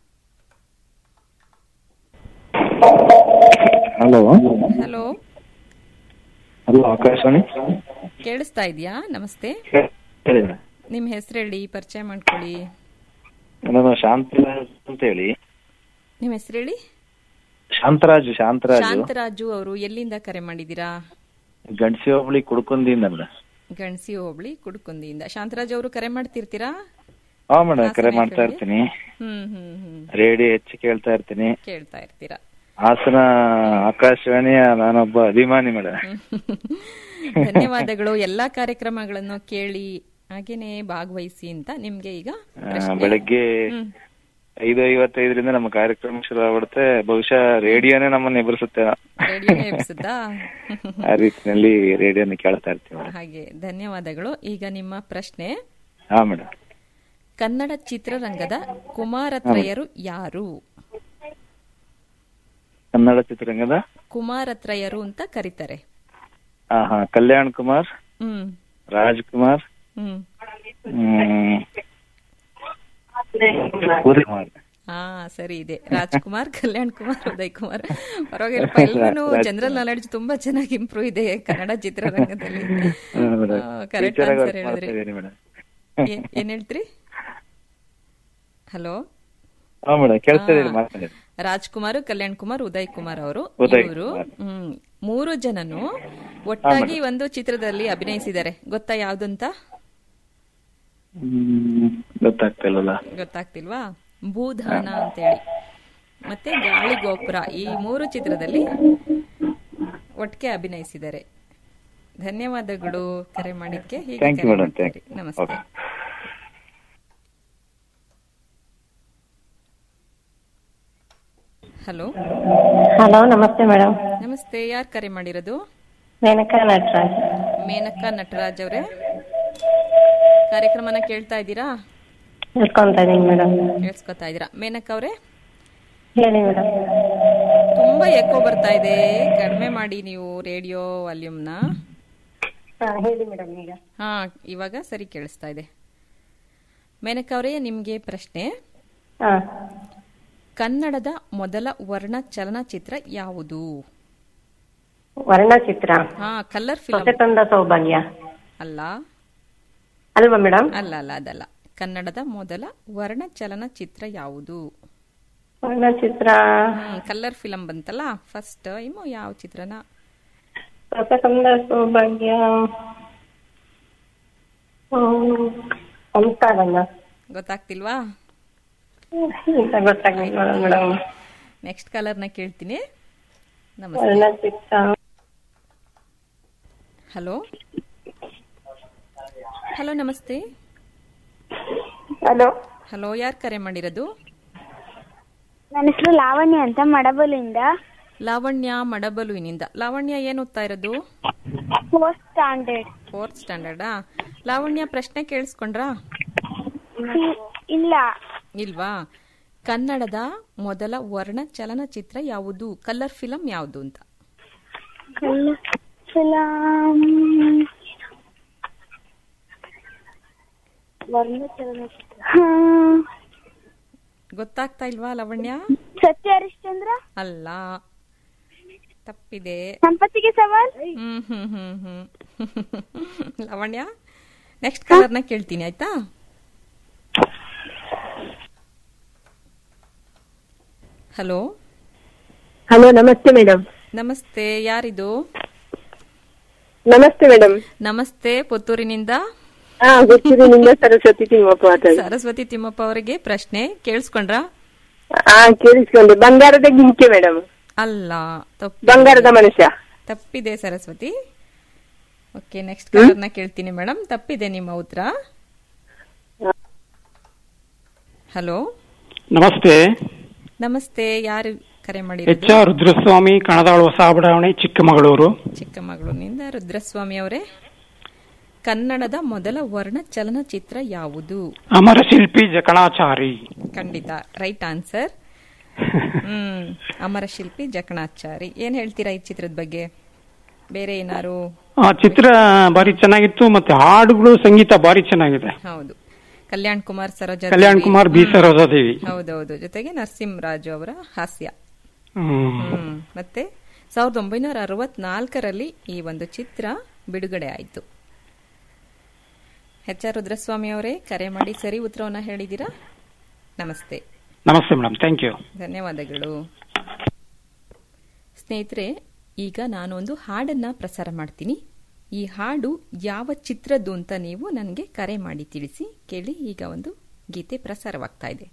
hello hello hello Akashvani ಕೇಳಿಸ್ತಾ ಇದೆಯಾ ನಮಸ್ತೆ ಹೇಳಿ ನಿಮ್ ಹೆಸರು ಹೇಳಿ ಪರಿಚಯ ಮಾಡ್ಕೊಳ್ಳಿ ನಾನು ಶಾಂತರಾಜ್ ಅಂತ ಹೇಳಿ ನಿಮ್ ಹೆಸರು ಹೇಳಿ ಶಾಂತರಾಜು ಶಾಂತರಾಜು ಶಾಂತರಾಜು ಅವರು ಎಲ್ಲಿಂದ ಕರೆ ಮಾಡಿದೀರಾ ಗಂಡಸಿ ಹೋಬಳಿ ಕುಡ್ಕೊಂಡಿಂದ ಗಣಸಿ ಹೋಬಳಿ ಕುಡ್ಕುಂದಿಯಿಂದ ಶಾಂತರಾಜ್ ಅವರು ಕರೆ ಮಾಡ್ತಿರ್ತೀರಾ ಹಾ ಮೇಡಮ್ ಕರೆ ಹಾಸನ ಮಾಡ್ತಾ FM ಗೆ? ಇರ್ತೀನಿ ಹ್ಮ್ ಹ್ಮ್ ಹ್ಮ್ ರೇಡಿಯೋ ಹೆಚ್ಚು ಕೇಳ್ತಾ ಇರ್ತೀನಿ ಕೇಳ್ತಾ ಇರ್ತೀರಾ ಹಾಸನ ಆಕಾಶವಾಣಿಯ ನಾನೊಬ್ಬ ಅಭಿಮಾನಿ ಮೇಡಮ್ ಧನ್ಯವಾದಗಳು ಎಲ್ಲಾ ಕಾರ್ಯಕ್ರಮಗಳನ್ನು ಕೇಳಿ ಹಾಗೇನೆ ಭಾಗವಹಿಸಿ ಅಂತ ನಿಮ್ಗೆ ಈಗ ಆ, ಪ್ರಶ್ನೆ. ಬೆಳಗ್ಗೆ ಹ್ಮ್. ಐದು ಐವತ್ತೈದರಿಂದ ನಮ್ಮ ಕಾರ್ಯಕ್ರಮ ಶುರು ಆಗ್ಬಿಡುತ್ತೆ ಬಹುಶಃ ರೇಡಿಯೋನೇ ನಮ್ಮನ್ನ ಎದುರಿಸುತ್ತೆ ರೇಡಿಯೋನೇ ಎಬ್ಸುತ್ತಾ? ಆ ರೀತಿನಲ್ಲಿ ರೇಡಿಯೋನ ಕೇಳ್ತಾ ಇರ್ತೀವಿ ಮೇಡಮ್ ಹಾಗೆ ಧನ್ಯವಾದಗಳು ಈಗ ನಿಮ್ಮ ಪ್ರಶ್ನೆ ಹಾ ಮೇಡಮ್ ಕನ್ನಡ ಚಿತ್ರರಂಗದ ಕುಮಾರತ್ರಯರು ಯಾರು ಕನ್ನಡ ಚಿತ್ರರಂಗದ ಕುಮಾರತ್ರಯರು ಅಂತ ಕರೀತಾರೆ ಹಾ ಹಾ ಕಲ್ಯಾಣ್ ಕುಮಾರ್ ಹ್ಮ್ ರಾಜ್ಕುಮಾರ್ ಹ್ಮ್ ಹ್ಮ್ ಉದಯ್ ಕುಮಾರ್ ಹಾ ಸರಿ ಇದೆ ರಾಜ್ಕುಮಾರ್ ಕಲ್ಯಾಣ್ ಕುಮಾರ್ ಉದಯ್ ಕುಮಾರ್ ಪರವಾಗಿಲ್ಲಪ್ಪ ಎಲ್ಲರೂ ಜನರಲ್ ನಾಲೆಡ್ಜ್ ತುಂಬಾ ಚೆನ್ನಾಗಿ ಇಂಪ್ರೂವ್ ಇದೆ ಕನ್ನಡ ಚಿತ್ರರಂಗದಲ್ಲಿ ಕರೆಕ್ಟ್ ಟೀಚರ್ ಆಗಿ ಆನ್ಸರ್ ವರ್ಕ್ ಮಾಡ್ತಾ ಹೇಳಿದ್ರಿ ಇದ್ದೀನಿ ಮೇಡಮ್ ಏ- ಏನ್ ಹೇಳ್ತೀರಿ ಹಲೋ ಹಾ ಮೇಡಮ್ ಕೇಳ್ತಾ ಇದೀನಿ ಮಾತಾಡಿ ರಾಜ್ಕುಮಾರ್ ಕಲ್ಯಾಣ್ ಕುಮಾರ್ ಉದಯ್ ಕುಮಾರ್ ಅವರು ಉದಯ್ ಇವರು ಕುಮಾರ್. ಹ್ಮ್ ಮೂರು ಜನನು ಒಟ್ಟಾಗಿ ಒಂದು ಚಿತ್ರದಲ್ಲಿ ಅಭಿನಯಿಸಿದ್ದಾರೆ ಗೊತ್ತಾ ಯಾವ್ದಂತ ಹ್ಮ್ ಗೊತ್ತಾಗ್ತಾ ಇಲ್ಲಲ್ಲ ಗೊತ್ತಾಗ್ತಿಲ್ವಾ ಭೂದಾನ ಅಂತೇಳಿ ಮತ್ತೆ ಗಾಳಿ ಗೋಪುರ ಈ ಮೂರು ಚಿತ್ರದಲ್ಲಿ ಒಟ್ಟಿಗೆ ಅಭಿನಯಿಸಿದ್ದಾರೆ ಧನ್ಯವಾದಗಳು ಕರೆ ಮಾಡಿದ್ಕೆ ಹೀಗೆ ಥ್ಯಾಂಕ್ ಯು ಕರೆ ಮೇಡಮ್ ಥ್ಯಾಂಕ್ ಮಾಡ್ತೀರಿ. ಯು ನಮಸ್ತೆ ಓಕೆ ಹಲೋ ಹಲೋ ನಮಸ್ತೆ ಮೇಡಮ್ ನಮಸ್ತೆ ಯಾರು ಕರೆ ಮಾಡಿರೋದು ಮೇನಕಾ ನಟರಾಜ್ ಮೇನಕಾ ನಟರಾಜ್ ಅವರೇ ಕಾರ್ಯಕ್ರಮನ ಕೇಳ್ತಾ ಇದ್ದೀರಾ ಹೇಳ್ಕೊಂತ ಇದೀನಿ ಮೇಡಮ್ ಕೇಳಿಸ್ಕೊತಾ ಇದ್ದೀರಾ ಮೇನಕಾ ಅವರೇ ಹೇಳಿ ಮೇಡಮ್ ತುಂಬಾ ಎಕೋ ಬರ್ತಾ ಇದೆ ಕಡಿಮೆ ಮಾಡಿ ನೀವು ರೇಡಿಯೋ ವಾಲ್ಯೂಮ್ನ ಹಾ ಹೇಳಿ ಮೇಡಮ್ ಈಗ ಹಾ ಇವಾಗ ಸರಿ ಕೇಳಿಸ್ತಾ ಇದೆ ಮೇನಕಾ ಅವರೇ ನಿಮ್ಗೆ ಪ್ರಶ್ನೆ ಹಾ ಕನ್ನಡದ ಮೊದಲ ವರ್ಣ ಚಲನಚಿತ್ರ ಯಾವುದು ವರ್ಣಚಿತ್ರ ಹಾ ಕಲರ್ ಫಿಲಂ ಸೊಸೆ ತಂದ ಸೌಭಾಗ್ಯ ಅಲ್ಲ ಅಲ್ವಾ ಮೇಡಮ್ ಅಲ್ಲ ಅಲ್ಲ ಅದಲ್ಲ ಕನ್ನಡದ ಮೊದಲ ವರ್ಣ ಚಲನಚಿತ್ರ ಯಾವುದು ವರ್ಣಚಿತ್ರ ಕಲರ್ ಫಿಲಂ ಬಂತಲ್ಲ ಫಸ್ಟ್ ಟೈಮ್ ಯಾವ ಚಿತ್ರನ ಸೊಸೆ ತಂದ ಸೌಭಾಗ್ಯ ಅಂತಾರಲ್ಲ ಗೊತ್ತಾಗ್ತಿಲ್ವಾ ಅಂತ ಗೊತ್ತಾಗ್ಲಿಲ್ಲ ಮೇಡಮ್ ನೆಕ್ಸ್ಟ್ ಕಲರ್ನ ಕೇಳ್ತೀನಿ ನಮಸ್ತೆ ವರ್ಣಚಿತ್ರ ಹಲೋ ಹಲೋ ನಮಸ್ತೆ ಹಲೋ ಹಲೋ ಯಾರು ಕರೆ ಮಾಡಿರೋದು ನನ್ನ ಹೆಸರು ಲಾವಣ್ಯ ಅಂತ ಮಡಬಲಿಂದ ಲಾವಣ್ಯ ಮಡಬಲುವಿನಿಂದ ಲಾವಣ್ಯ ಏನು ಓದ್ತಾ ಇರೋದು ಫೋರ್ತ್ ಸ್ಟ್ಯಾಂಡರ್ಡ್ ಫೋರ್ತ್ ಸ್ಟ್ಯಾಂಡರ್ಡಾ ಲಾವಣ್ಯ ಪ್ರಶ್ನೆ ಕೇಳಿಸ್ಕೊಂಡ್ರಾ ಇಲ್ಲ ಇಲ್ವಾ ಕನ್ನಡದ ಮೊದಲ ವರ್ಣ ಚಲನಚಿತ್ರ ಯಾವುದು ಕಲರ್ ಫಿಲಂ ಯಾವುದು ಅಂತ ಫಿಲಂ ವರ್ಣ ಚಲನಚಿತ್ರ ಗೊತ್ತಾಗ್ತಾ ಇಲ್ವಾ ಲಾವಣ್ಯ ಸತ್ಯ ಹರಿಶ್ಚಂದ್ರ ಅಲ್ಲ ತಪ್ಪಿದೆ ಸಂಪತ್ತಿಗೆ ಸವಾಲ್ ಹ್ಮ್ ಹ್ಮ್ ಹ್ಮ್ ಹ್ಮ್ ಲಾವಣ್ಯ ನೆಕ್ಸ್ಟ್ ಕಲರ್ನ ಕೇಳ್ತೀನಿ ಆಯ್ತಾ ಹಲೋ ಹಲೋ ನಮಸ್ತೆ ಮೇಡಮ್ ನಮಸ್ತೆ ಯಾರಿದು ನಮಸ್ತೆ ಮೇಡಮ್ ನಮಸ್ತೆ ಪುತ್ತೂರಿನಿಂದ ಹಾ ಗೊತ್ತಿದೆ ನಿಮ್ಗೆ ಸರಸ್ವತಿ ತಿಮ್ಮಪ್ಪ ಮಾತಾಡಿ ಸರಸ್ವತಿ ತಿಮ್ಮಪ್ಪ ಅವರಿಗೆ ಪ್ರಶ್ನೆ ಕೇಳಿಸ್ಕೊಂಡ್ರಾ ಹಾ ಕೇಳಿಸ್ಕೊಂಡೆ ಬಂಗಾರದ ಗಿಂಕೆ ಮೇಡಮ್ ಅಲ್ಲ ತಪ್ಪು ಬಂಗಾರದ ಮನುಷ್ಯ ತಪ್ಪಿದೆ ಸರಸ್ವತಿ ಓಕೆ ನೆಕ್ಸ್ಟ್ ಕಲರ್ನ ಕೇಳ್ತೀನಿ ಮೇಡಮ್ ತಪ್ಪಿದೆ ನಿಮ್ಮ ಉತ್ತರ ಹಲೋ ನಮಸ್ತೆ ನಮಸ್ತೆ ಯಾರು ಕರೆ ಎಚ್ ಮಾಡಿರೋದು ಆರ್ ರುದ್ರಸ್ವಾಮಿ ಕಣದಾಳು ಹೊಸ ಬಡಾವಣೆ ಚಿಕ್ಕಮಗಳೂರು ಚಿಕ್ಕಮಗಳೂರಿನಿಂದ ರುದ್ರಸ್ವಾಮಿ ಅವರೇ ಕನ್ನಡದ ಮೊದಲ ವರ್ಣ ಚಲನಚಿತ್ರ ಯಾವುದು ಅಮರ ಶಿಲ್ಪಿ ಜಕಣಾಚಾರಿ ಖಂಡಿತ ರೈಟ್ ಆನ್ಸರ್ ಹ್ಮ್ ಅಮರ ಶಿಲ್ಪಿ ಜಕಣಾಚಾರಿ ಏನ್ ಹೇಳ್ತೀರಾ ಈ ಚಿತ್ರದ ಬಗ್ಗೆ ಬೇರೆ ಏನಾರು ಆ ಚಿತ್ರ ಬಾರಿ ಚೆನ್ನಾಗಿತ್ತು ಮತ್ತೆ ಹಾಡುಗಳು ಸಂಗೀತ ಬಾರಿ ಚೆನ್ನಾಗಿದೆ ಹೌದು ಕಲ್ಯಾಣ್ ಕುಮಾರ್ ಸರೋಜಾ ಕಲ್ಯಾಣ್ ದೇವಿ. ಕುಮಾರ್ ಬಿ ಹ್ಮ್. ಸರೋಜಾದೇವಿ ಹೌದೌದು ಜೊತೆಗೆ ನರಸಿಂಹರಾಜು ಅವರ ಹಾಸ್ಯ ಹ್ಮ್. ಹ್ಮ್ ಮತ್ತೆ ಸಾವಿರದ ಒಂಬೈನೂರ ಅರವತ್ನಾಲ್ಕರಲ್ಲಿ ಈ ಒಂದು ಚಿತ್ರ ಬಿಡುಗಡೆ ಆಯಿತು ಎಚ್ ಆರ್ ರುದ್ರಸ್ವಾಮಿ ಅವರೇ ಕರೆ ಮಾಡಿ ಸರಿ ಉತ್ತರವನ್ನ ಹೇಳಿದ್ದೀರಾ ನಮಸ್ತೆ ನಮಸ್ತೆ ಮೇಡಮ್ ಥ್ಯಾಂಕ್ ಯು ಧನ್ಯವಾದಗಳು ಸ್ನೇಹಿತರೆ ಈಗ ನಾನೊಂದು ಹಾಡನ್ನ ಪ್ರಸಾರ ಮಾಡ್ತೀನಿ ಈ ಹಾಡು ಯಾವ ಚಿತ್ರದ್ದು ಅಂತ ನೀವು ನನಗೆ ಕರೆ ಮಾಡಿ ತಿಳಿಸಿ ಕೇಳಿ ಈಗ ಒಂದು ಗೀತೆ ಪ್ರಸಾರವಾಗ್ತಾ ಇದೆ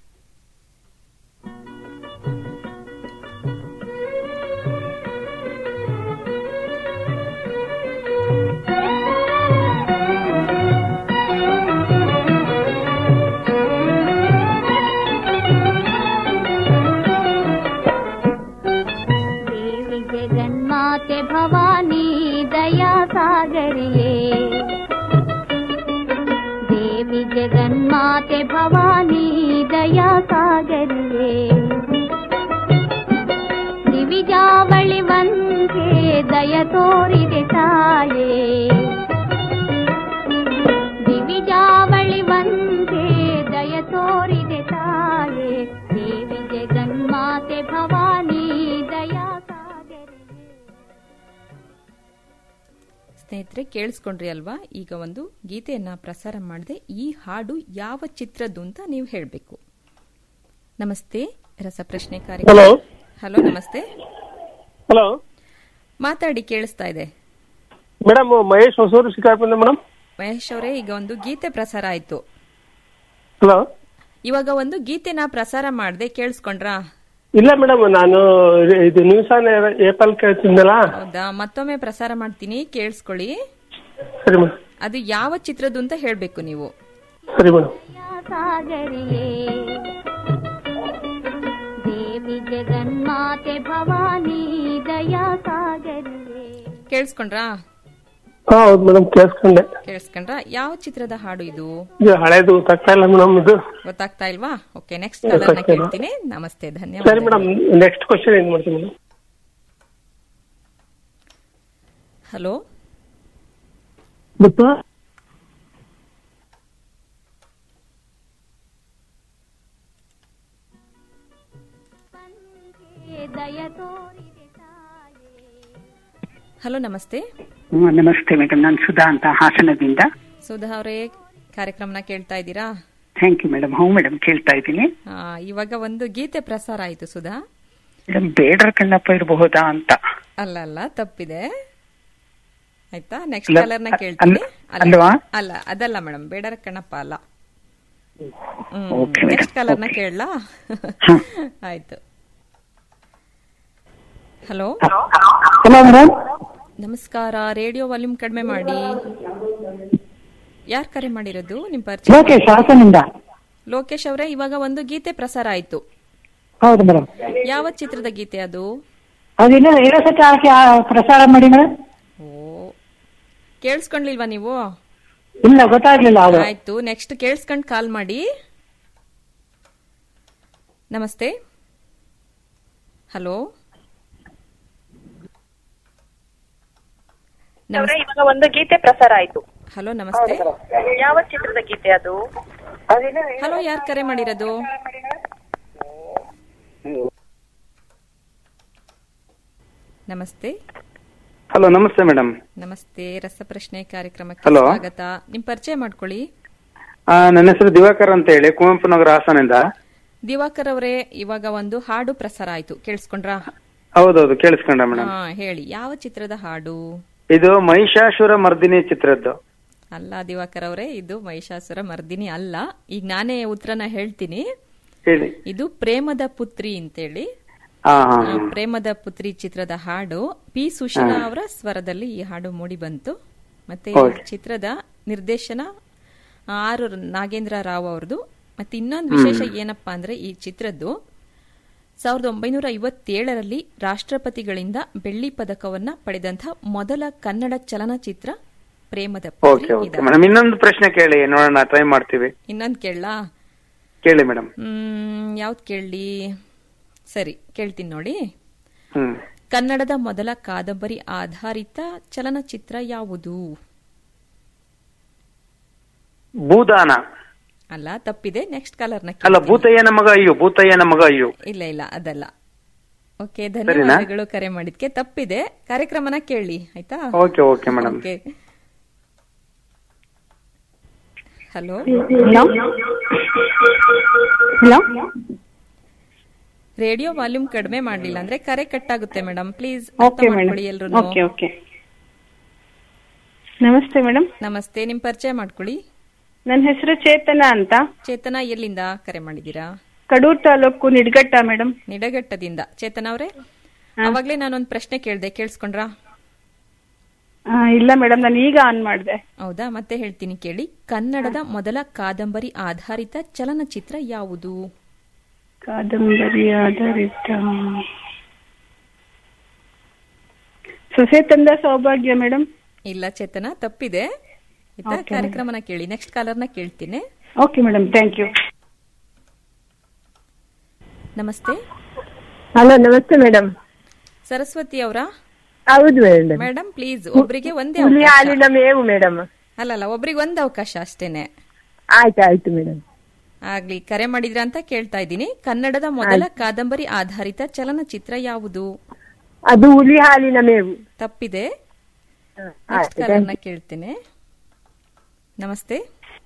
ಸಾಗರಿಯೇ ದೇವಿ ಜಗನ್ಮಾತೆ ಭವಾನಿ ದಯಾ ಸಾಗರಿಯೇ ದಿವಿಜಾವಳಿ ವಂತೆ ದಯ ತೋರಿದೆ ತಾಯೇ ದಿವಿಜಾವಳಿ ವಂತೆ ದಯ ತೋರಿದೆ ತಾಯೇ ದೇವಿ ಜಗನ್ಮಾತೆ ಭವಾನಿ ದಯಾ ಸಾಗರಿಯೇ ಸ್ನೇಹಿತರೆ ಕೇಳಿಸ್ಕೊಂಡ್ರಿ ಅಲ್ವಾ ಈಗ ಒಂದು ಗೀತೆಯನ್ನ ಪ್ರಸಾರ ಮಾಡಿದೆ ಈ ಹಾಡು ಯಾವ ಚಿತ್ರದ್ದು ಅಂತ ನೀವು ಹೇಳಬೇಕು ನಮಸ್ತೆ ರಸಪ್ರಶ್ನೆ ಕಾರ್ಯಕ್ರಮ ಹಲೋ ಹಲೋ ನಮಸ್ತೆ ಹಲೋ ಮಾತಾಡಿ ಕೇಳಿಸ್ತಾ ಇದೆ ಮೇಡಮ್ ಮಹೇಶ್ ಹೊಸೂರು ಶಿಕಾರಿಪುರ ಮೇಡಮ್ ಮಹೇಶ್ ಅವರೇ ಈಗ ಒಂದು ಗೀತೆ ಪ್ರಸಾರ ಆಯ್ತು ಹಲೋ ಇವಾಗ ಒಂದು ಗೀತೆನ ಪ್ರಸಾರ ಮಾಡಿದೆ ಕೇಳಿಸ್ಕೊಂಡ್ರಾ ಇಲ್ಲ ಮೇಡಮ್ ನಾನು ಇದು- ಇದು ನ್ಯೂಸ್ ಆನ್ ಏಪಲ್ ಕೇಳ್ತಿದ್ನಲ್ಲ ಹೌದಾ ಮತ್ತೊಮ್ಮೆ ಪ್ರಸಾರ ಮಾಡ್ತೀನಿ ಕೇಳಿಸ್ಕೊಳ್ಳಿ ಸರಿ ಮೇಡಮ್ ಅದು ಯಾವ ಚಿತ್ರದ್ದು ಅಂತ ಹೇಳಬೇಕು ನೀವು ಸರಿ ಮೇಡಮ್ ಸಾಗರಿಯೇ ದೇವಿ ಜಗನ್ಮಾತೆ ಭವಾನಿ ದಯಾ ಸಾಗರಿಯೇ ಕೇಳಿಸ್ಕೊಂಡ್ರಾ ಹಾ ಹೌದು ಮೇಡಮ್ ಕೇಳಿಸ್ಕೊಂಡೆ ಕೇಳಿಸ್ಕೊಂಡ್ರಾ ಯಾವ ಚಿತ್ರದ ಹಾಡು ಇದು ಇದು ಹಳೇದು ಗೊತ್ತಾಗ್ತಾ ಇಲ್ಲ ಮೇಡಮ್ ಇದು ಗೊತ್ತಾಗ್ತಾ ಇಲ್ವಾ ಓಕೆ ನೆಕ್ಸ್ಟ್ ಕಲರ್ನ ಗೊತ್ತಾಗ್ತಾ ಇಲ್ಲ. ಕೇಳ್ತೀನಿ ನಮಸ್ತೆ ಸರಿ ಧನ್ಯವಾದ ಮೇಡಮ್ ನೆಕ್ಸ್ಟ್ ಕ್ವಶನ್ ಏನ್ ಮಾಡ್ತೀನಿ ಮೇಡಮ್ ಹಲೋ ದಯ ತೋರಿದೆ ತಾಯೇ ಹಲೋ ನಮಸ್ತೆ ಹ್ಮ್, ನಮಸ್ತೆ ಮೇಡಮ್ ನಾನು ಸುಧಾ ಅಂತ ಹಾಸನದಿಂದ ಸುಧಾ ಅವರೇ ಕಾರ್ಯಕ್ರಮನ ಕೇಳ್ತಾ ಇದ್ದೀರಾ ಥ್ಯಾಂಕ್ ಯು ಮೇಡಮ್ ಹ್ಞೂ ಮೇಡಮ್ ಕೇಳ್ತಾ ಇದ್ದೀನಿ ಆ, ಇವಾಗ ಒಂದು ಗೀತೆ ಪ್ರಸಾರ ಆಯ್ತು ಸುಧಾ ಮೇಡಮ್ ಬೇಡರ ಕಣ್ಣಪ್ಪ ಇರಬಹುದಾ ಅಂತ ಅಲ್ಲ ಅಲ್ಲ ತಪ್ಪಿದೆ ಆಯ್ತಾ ನೆಕ್ಸ್ಟ್ ಅಲ್ಲ, ಕಲರ್ನ ಅ- ಕೇಳ್ತೀನಿ ಅಲ್ಲ- ಅಲ್ವಾ? ಅಲ್ಲ ಅದಲ್ಲ ಮೇಡಮ್ ಬೇಡರ ಕಣಪ್ಪ ಅಲ್ಲ Okay, madam. ನೆಕ್ಸ್ಟ್ ಕಲರ್ನ Okay. ಕೇಳಲಾ ಆಯ್ತು ಹಲೋ ಹಲೋ ಮೇಡಮ್ ನಮಸ್ಕಾರ ರೇಡಿಯೋ ವಾಲ್ಯೂಮ್ ಕಡಿಮೆ ಮಾಡಿ ಯಾರು ಕರೆ ಮಾಡಿರೋದು ನಿಮ್ ಪರಿಚಯ ಲೋಕೇಶ್ ಹಾಸನಿಂದ ಲೋಕೇಶ್ ಅವರೇ ಇವಾಗ ಒಂದು ಗೀತೆ ಪ್ರಸಾರ ಆಯ್ತು ಹೌದು ಮೇಡಮ್ ಯಾವ ಚಿತ್ರದ ಗೀತೆ ಅದು ಅದಿನ್ನ ಏನೋ ಸತಿ ಹಾಕಿ ಆ, ಪ್ರಸಾರ ಮಾಡಿ ಮೇಡಮ್ ಓ ಕೇಳಿಸ್ಕೊಂಡ್ಲಿಲ್ವಾ ನೀವು ಇಲ್ಲ ಗೊತ್ತಾಗ್ಲಿಲ್ಲ ಅದು ಆಯ್ತು ನೆಕ್ಸ್ಟ್ ಕೇಳಿಸ್ಕೊಂಡ್ ಕಾಲ್ ಮಾಡಿ ನಮಸ್ತೆ ಹಲೋ ಇವಾಗ ಒಂದು ಗೀತೆ ಪ್ರಸಾರ ಆಯ್ತು ಹಲೋ ನಮಸ್ತೆ ಯಾವ ಚಿತ್ರದ ಗೀತೆ ಅದು ಹಲೋ ಯಾರು ಕರೆ ಮಾಡಿರೋದು ನಮಸ್ತೆ ಹಲೋ ನಮಸ್ತೆ ಮೇಡಮ್ ನಮಸ್ತೆ ರಸಪ್ರಶ್ನೆ ಕಾರ್ಯಕ್ರಮಕ್ಕೆ Hello. ಸ್ವಾಗತ ನಿಮ್ ಪರಿಚಯ ಮಾಡ್ಕೊಳ್ಳಿ ನನ್ನ ಹೆಸರು ದಿವಾಕರ್ ಅಂತ ಹೇಳಿ ಕುವೆಂಪು ನಗರ ಹಾಸನಿಂದ ದಿವಾಕರ್ ಅವರೇ ಇವಾಗ ಒಂದು ಹಾಡು ಪ್ರಸಾರ ಆಯ್ತು ಕೇಳಿಸ್ಕೊಂಡ್ರಾ ಹೌದೌದು ಕೇಳಿಸ್ಕೊಂಡ ಮೇಡಮ್ ಹಾ ಹೇಳಿ ಯಾವ ಚಿತ್ರದ ಹಾಡು ಇದು ಮಹಿಷಾಸುರ ಮರ್ದಿನಿ ಚಿತ್ರದ್ದು ಅಲ್ಲ ದಿವಾಕರ್ ಅವರೇ ಇದು ಮಹಿಷಾಸುರ ಮರ್ದಿನಿ ಅಲ್ಲ ಈಗ ನಾನೇ ಉತ್ತರನ ಹೇಳ್ತೀನಿ ಹೇಳಿ ಇದು ಪ್ರೇಮದ ಪುತ್ರಿ ಅಂತೇಳಿ ಹಾ ಹಾ ಆ, ಪ್ರೇಮದ ಪುತ್ರಿ ಚಿತ್ರದ ಹಾಡು ಪಿ ಸುಶೀಲಾ ಅವರ ಸ್ವರದಲ್ಲಿ ಈ ಹಾಡು ಮೂಡಿ ಬಂತು ಮತ್ತೆ ಈ Okay. ಚಿತ್ರದ ನಿರ್ದೇಶನ ಆರ್ ನಾಗೇಂದ್ರ ರಾವ್ ಅವ್ರದ್ದು ಮತ್ತೆ ಇನ್ನೊಂದು ವಿಶೇಷ ಏನಪ್ಪಾ ಅಂದ್ರೆ ಈ ಚಿತ್ರದ್ದು ಸಾವಿರದ ಒಂಬೈನೂರ ಐವತ್ತೇಳರಲ್ಲಿ ರಾಷ್ಟ್ರಪತಿಗಳಿಂದ ಬೆಳ್ಳಿ ಪದಕವನ್ನ ಪಡೆದಂತ ಮೊದಲ ಕನ್ನಡ ಚಲನಚಿತ್ರ ಪ್ರೇಮದ ಓಕೆ ಪುತ್ರಿ ಓಕೆ ಇದು. ಮೇಡಮ್ ಇನ್ನೊಂದು ಪ್ರಶ್ನೆ ಕೇಳಿ ನೋಡೋಣ ಟ್ರೈ ಮಾಡ್ತೀವಿ ಇನ್ನೊಂದ್ ಕೇಳಲಾ ಕೇಳಿ ಮೇಡಮ್ ಹ್ಮ್ ಯಾವ್ದು ಕೇಳಲಿ ಸರಿ ಕೇಳ್ತೀನಿ ನೋಡಿ ಹ್ಮ್ ಕನ್ನಡದ ಮೊದಲ ಕಾದಂಬರಿ ಆಧಾರಿತ ಚಲನಚಿತ್ರ ಯಾವುದು ಭೂದಾನ ಅಲ್ಲ ತಪ್ಪಿದೆ ನೆಕ್ಸ್ಟ್ ಕಲರ್ನ ಅಲ್ಲ ಭೂತಯ್ಯನ ಮಗ ಅಯ್ಯೋ ಭೂತಯ್ಯನ ಮಗ ಅಯ್ಯೋ ಇಲ್ಲ ಇಲ್ಲ ಅದಲ್ಲ ಓಕೆ ಧನ್ಯವಾದಗಳು ಕರೆ ಮಾಡಿದ್ಕೆ ತಪ್ಪಿದೆ ಕಾರ್ಯಕ್ರಮನ ಕೇಳಿ ಆಯ್ತಾ okay okay madam okay hello hello radio volume ಕಡಿಮೆ ಮಾಡ್ಲಿಲ್ಲ ಅಂದ್ರೆ ಕರೆ ಕಟ್ ಆಗುತ್ತೆ ಮೇಡಮ್ ಪ್ಲೀಸ್ ಓಕೆ ಮೇಡಮ್ ಮಾಡ್ಕೊಳ್ಳಿ ಓಕೆ ಎಲ್ರು ಓಕೆ ನಮಸ್ತೆ ಮೇಡಮ್ ನಮಸ್ತೆ ನಿಮ್ ಪರಿಚಯ ಮಾಡ್ಕೊಳ್ಳಿ ನನ್ನ ಹೆಸರು ಚೇತನ ಅಂತ ಚೇತನ ಎಲ್ಲಿಂದ ಕರೆ ಮಾಡಿದೀರಾ ಕಡೂರ್ ತಾಲೂಕು ನಿಡ್ಗಟ್ಟ ಮೇಡಮ್ ನಿಡಘಟ್ಟದಿಂದ ಚೇತನ ಅವರೇ ಅವಾಗ್ಲೇ ನಾನೊಂದ್ ಪ್ರಶ್ನೆ ಕೇಳ್ದೆ ಕೇಳಿಸ್ಕೊಂಡ್ರಾ ಇಲ್ಲ ಮೇಡಮ್ ನಾನು ಈಗ ಆನ್ ಮಾಡಿದೆ ಹೌದಾ ಮತ್ತೆ ಹೇಳ್ತೀನಿ ಕೇಳಿ ಕನ್ನಡದ ಮೊದಲ ಕಾದಂಬರಿ ಆಧಾರಿತ ಚಲನಚಿತ್ರ ಯಾವುದು ಕಾದಂಬರಿ ಆಧಾರಿತ ಸೊಸೆ ತಂದ ಸೌಭಾಗ್ಯ ಮೇಡಮ್ ಇಲ್ಲ ಚೇತನ ತಪ್ಪಿದೆ ಆಯ್ತಾ ಕಾರ್ಯಕ್ರಮನ ಕೇಳಿ ನೆಕ್ಸ್ಟ್ ಕಾಲರ್ನ ಕೇಳ್ತೀನಿ ಓಕೆ ಮೇಡಮ್ ಥ್ಯಾಂಕ್ ಯು ನಮಸ್ತೆ ಹಲೋ ನಮಸ್ತೆ ಮೇಡಮ್ ಸರಸ್ವತಿ ಅವರ ಹೌದು ಮೇಡಮ್ ಮೇಡಮ್ ಪ್ಲೀಸ್ ಒಬ್ರಿಗೆ ಒಂದೇ ಹುಲಿ ಅವಕಾಶ ಹಾಲಿನ ಮೇವು ಮೇಡಮ್ ಅಲ್ಲಲ್ಲ ಒಬ್ರಿಗೆ ಒಂದ್ ಅವಕಾಶ ಅಷ್ಟೇನೆ ಆಯ್ತು ಆಯ್ತು ಮೇಡಮ್ ಆಗ್ಲಿ ಕರೆ ಮಾಡಿದ್ರ ಅಂತ ಕೇಳ್ತಾ ಇದ್ದೀನಿ ಕನ್ನಡದ ಮೊದಲ ಕಾದಂಬರಿ ಆಧಾರಿತ ಚಲನಚಿತ್ರ ಯಾವುದು ಅದು ಹುಲಿ ಹಾಲಿನ ಮೇವು ತಪ್ಪಿದೆ ನೆಕ್ಸ್ಟ್ ಆಯ್ತು ಕಾಲರ್ನ ಕೇಳ್ತೇನೆ ನಮಸ್ತೆ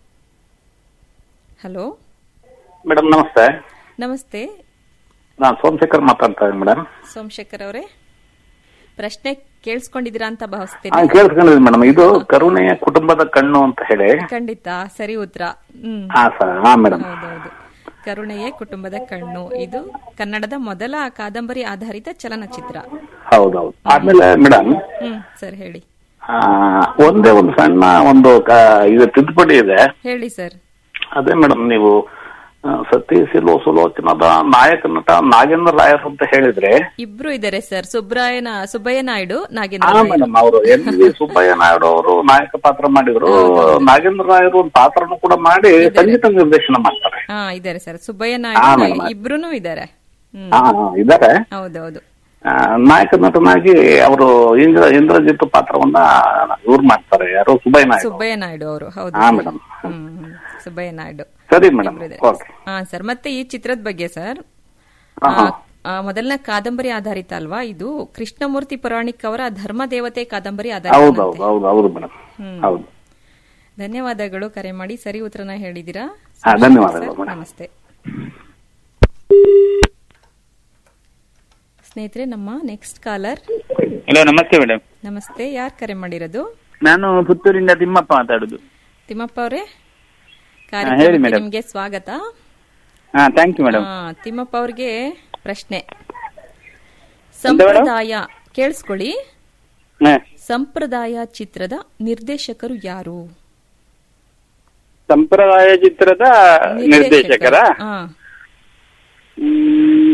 ಹಲೋ ಮೇಡಮ್ ನಮಸ್ತೆ ನಮಸ್ತೆ ನಾನು ಸೋಮಶೇಖರ್ ಮಾತಾಡ್ತಾ ಇದ್ದೀನಿ ಮೇಡಮ್ ಸೋಮಶೇಖರ್ ಅವರೇ ಪ್ರಶ್ನೆ ಕೇಳಿಸ್ಕೊಂಡಿದ್ದೀರಾ ಅಂತ ಹಾ ಭಾವಿಸ್ತೇನೆ ಕೇಳಿಸ್ಕೊಂಡಿದ್ದೀನಿ ಮೇಡಮ್ ಇದು ಕರುಣೆಯ ಕುಟುಂಬದ ಕಣ್ಣು ಅಂತ ಹೇಳಿ ಖಂಡಿತ ಸರಿ ಉತ್ತರ ಹ್ಮ್ ಹಾ ಸರ್ ಹಾ ಮೇಡಮ್ ಹೌದೌದು ಕರುಣೆಯೇ ಕುಟುಂಬದ ಕಣ್ಣು ಇದು ಕನ್ನಡದ ಮೊದಲ ಕಾದಂಬರಿ ಆಧಾರಿತ ಚಲನಚಿತ್ರ ಹೌದೌದು ಆಮೇಲೆ ಮೇಡಮ್ ಹ್ಮ್ ಸರ್ ಹೇಳಿ ಒಂದೇ ಒಂದು ಸಣ್ಣ ಒಂದು ಕ- ಇದು ತಿದ್ದುಪಡಿ ಇದೆ ಹೇಳಿ ಸರ್ ಅದೇ ಮೇಡಮ್ ನೀವು ಆ, ಸತಿ ಸಿಲೋ ಸುಲೋಚನದ ನಾಯಕ ನಟ ನಾಗೇಂದ್ರ ರಾಯರ್ ಅಂತ ಹೇಳಿದ್ರೆ ಇಬ್ರು ಇದ್ದಾರೆ ಸರ್ ಸುಬ್ರಾಯನ ಸುಬ್ಬಯ್ಯ ನಾಯ್ಡು ನಾಗೇಂದ್ರ ಹಾ ರಾಯರು. ಮೇಡಮ್ ಅವರು ಎನ್ ವಿ ಸುಬ್ಬಯ್ಯ ನಾಯ್ಡು ಅವರು ನಾಯಕ ಪಾತ್ರ ಮಾಡಿದ್ರು ನಾಗೇಂದ್ರ ರಾಯರು ಒಂದು ಪಾತ್ರನು ಕೂಡ ಮಾಡಿ ಸಂಗೀತ ನಿರ್ದೇಶನ ಮಾಡ್ತಾರೆ ಹಾ ಇದ್ದಾರೆ ಸರ್ ಸುಬ್ಬಯ್ಯ ಹಾ, ನಾಯ್ಡು madam. ಇಬ್ರು ಇದ್ದಾರೆ ಹ್ಮ್ ಹಾ ಇದಾರೆ ಹೌದೌದು ಆ, ನಾಯಕ ನಟನಾಗಿ ಅವರು ಇಂದ್ರ ಇಂದ್ರಜಿತ್ ಪಾತ್ರವನ್ನ ಇವ್ರು ಮಾಡ್ತಾರೆ ಯಾರು ಸುಬ್ಬಯ್ಯ ನಾಯ್ಡು ಸುಬ್ಬಯ್ಯ ನಾಯ್ಡು ಅವರು ಹೌದು ಹಾ ಸರ್. ಮೇಡಮ್ ಹ್ಮ್ ಹ್ಮ್. ಸುಬ್ಬಯ್ಯ ನಾಯ್ಡು ಸರಿ ಮೇಡಮ್ ಇಬ್ರು ಇದ್ದಾರೆ. ಓಕೆ ಹಾ ಸರ್ ಮತ್ತೆ ಈ ಚಿತ್ರದ ಬಗ್ಗೆ ಸರ್ ಹಾ, ಹಾ. ಆ, ಮೊದಲನೇ ಕಾದಂಬರಿ ಆಧಾರಿತ ಅಲ್ವಾ ಇದು ಕೃಷ್ಣಮೂರ್ತಿ ಪುರಾಣಿಕ್ ಅವರ ಧರ್ಮ ದೇವತೆ ಕಾದಂಬರಿ ಆಧಾರಿತ ಹೌದು ಹೌದು ಹೌದು ಹೌದು ಮೇಡಮ್ ಹ್ಮ್. ಹೌದು ಧನ್ಯವಾದಗಳು ಕರೆ ಮಾಡಿ ಸರಿ ಉತ್ತರನ ಹೇಳಿದಿರಾ ಹಾ, ಧನ್ಯವಾದಗಳು ಸರ್, ಮೇಡಮ್. ನಮಸ್ತೆ ಸ್ನೇಹಿತರೆ ನಮ್ಮ ನೆಕ್ಸ್ಟ್ ಕಾಲರ್ ಹಲೋ ನಮಸ್ತೆ ಮೇಡಮ್ ನಮಸ್ತೆ ಯಾರು ಕರೆ ಮಾಡಿರೋದು ನಾನು ಪುತ್ತೂರಿಂದ ತಿಮ್ಮಪ್ಪ ಮಾತಾಡುದು ತಿಮ್ಮಪ್ಪ ಅವರೇ ಹೇಳಿ ಕಾರ್ಯಕ್ರಮಕ್ಕೆ madam. ನಿಮ್ಗೆ ಸ್ವಾಗತ ಹಾ ಥ್ಯಾಂಕ್ ಯು ಮೇಡಮ್ ಆ, ತಿಮ್ಮಪ್ಪ ಅವ್ರಿಗೆ ಪ್ರಶ್ನೆ ಸಂಪ್ರದಾಯ ಕೇಳಿಸ್ಕೊಳ್ಳಿ ಸಂಪ್ರದಾಯ ಚಿತ್ರದ ನಿರ್ದೇಶಕರು ಯಾರು ಸಂಪ್ರದಾಯ ಚಿತ್ರದ ನಿರ್ದೇಶಕರ ಹಾ ಹ್ಮ್,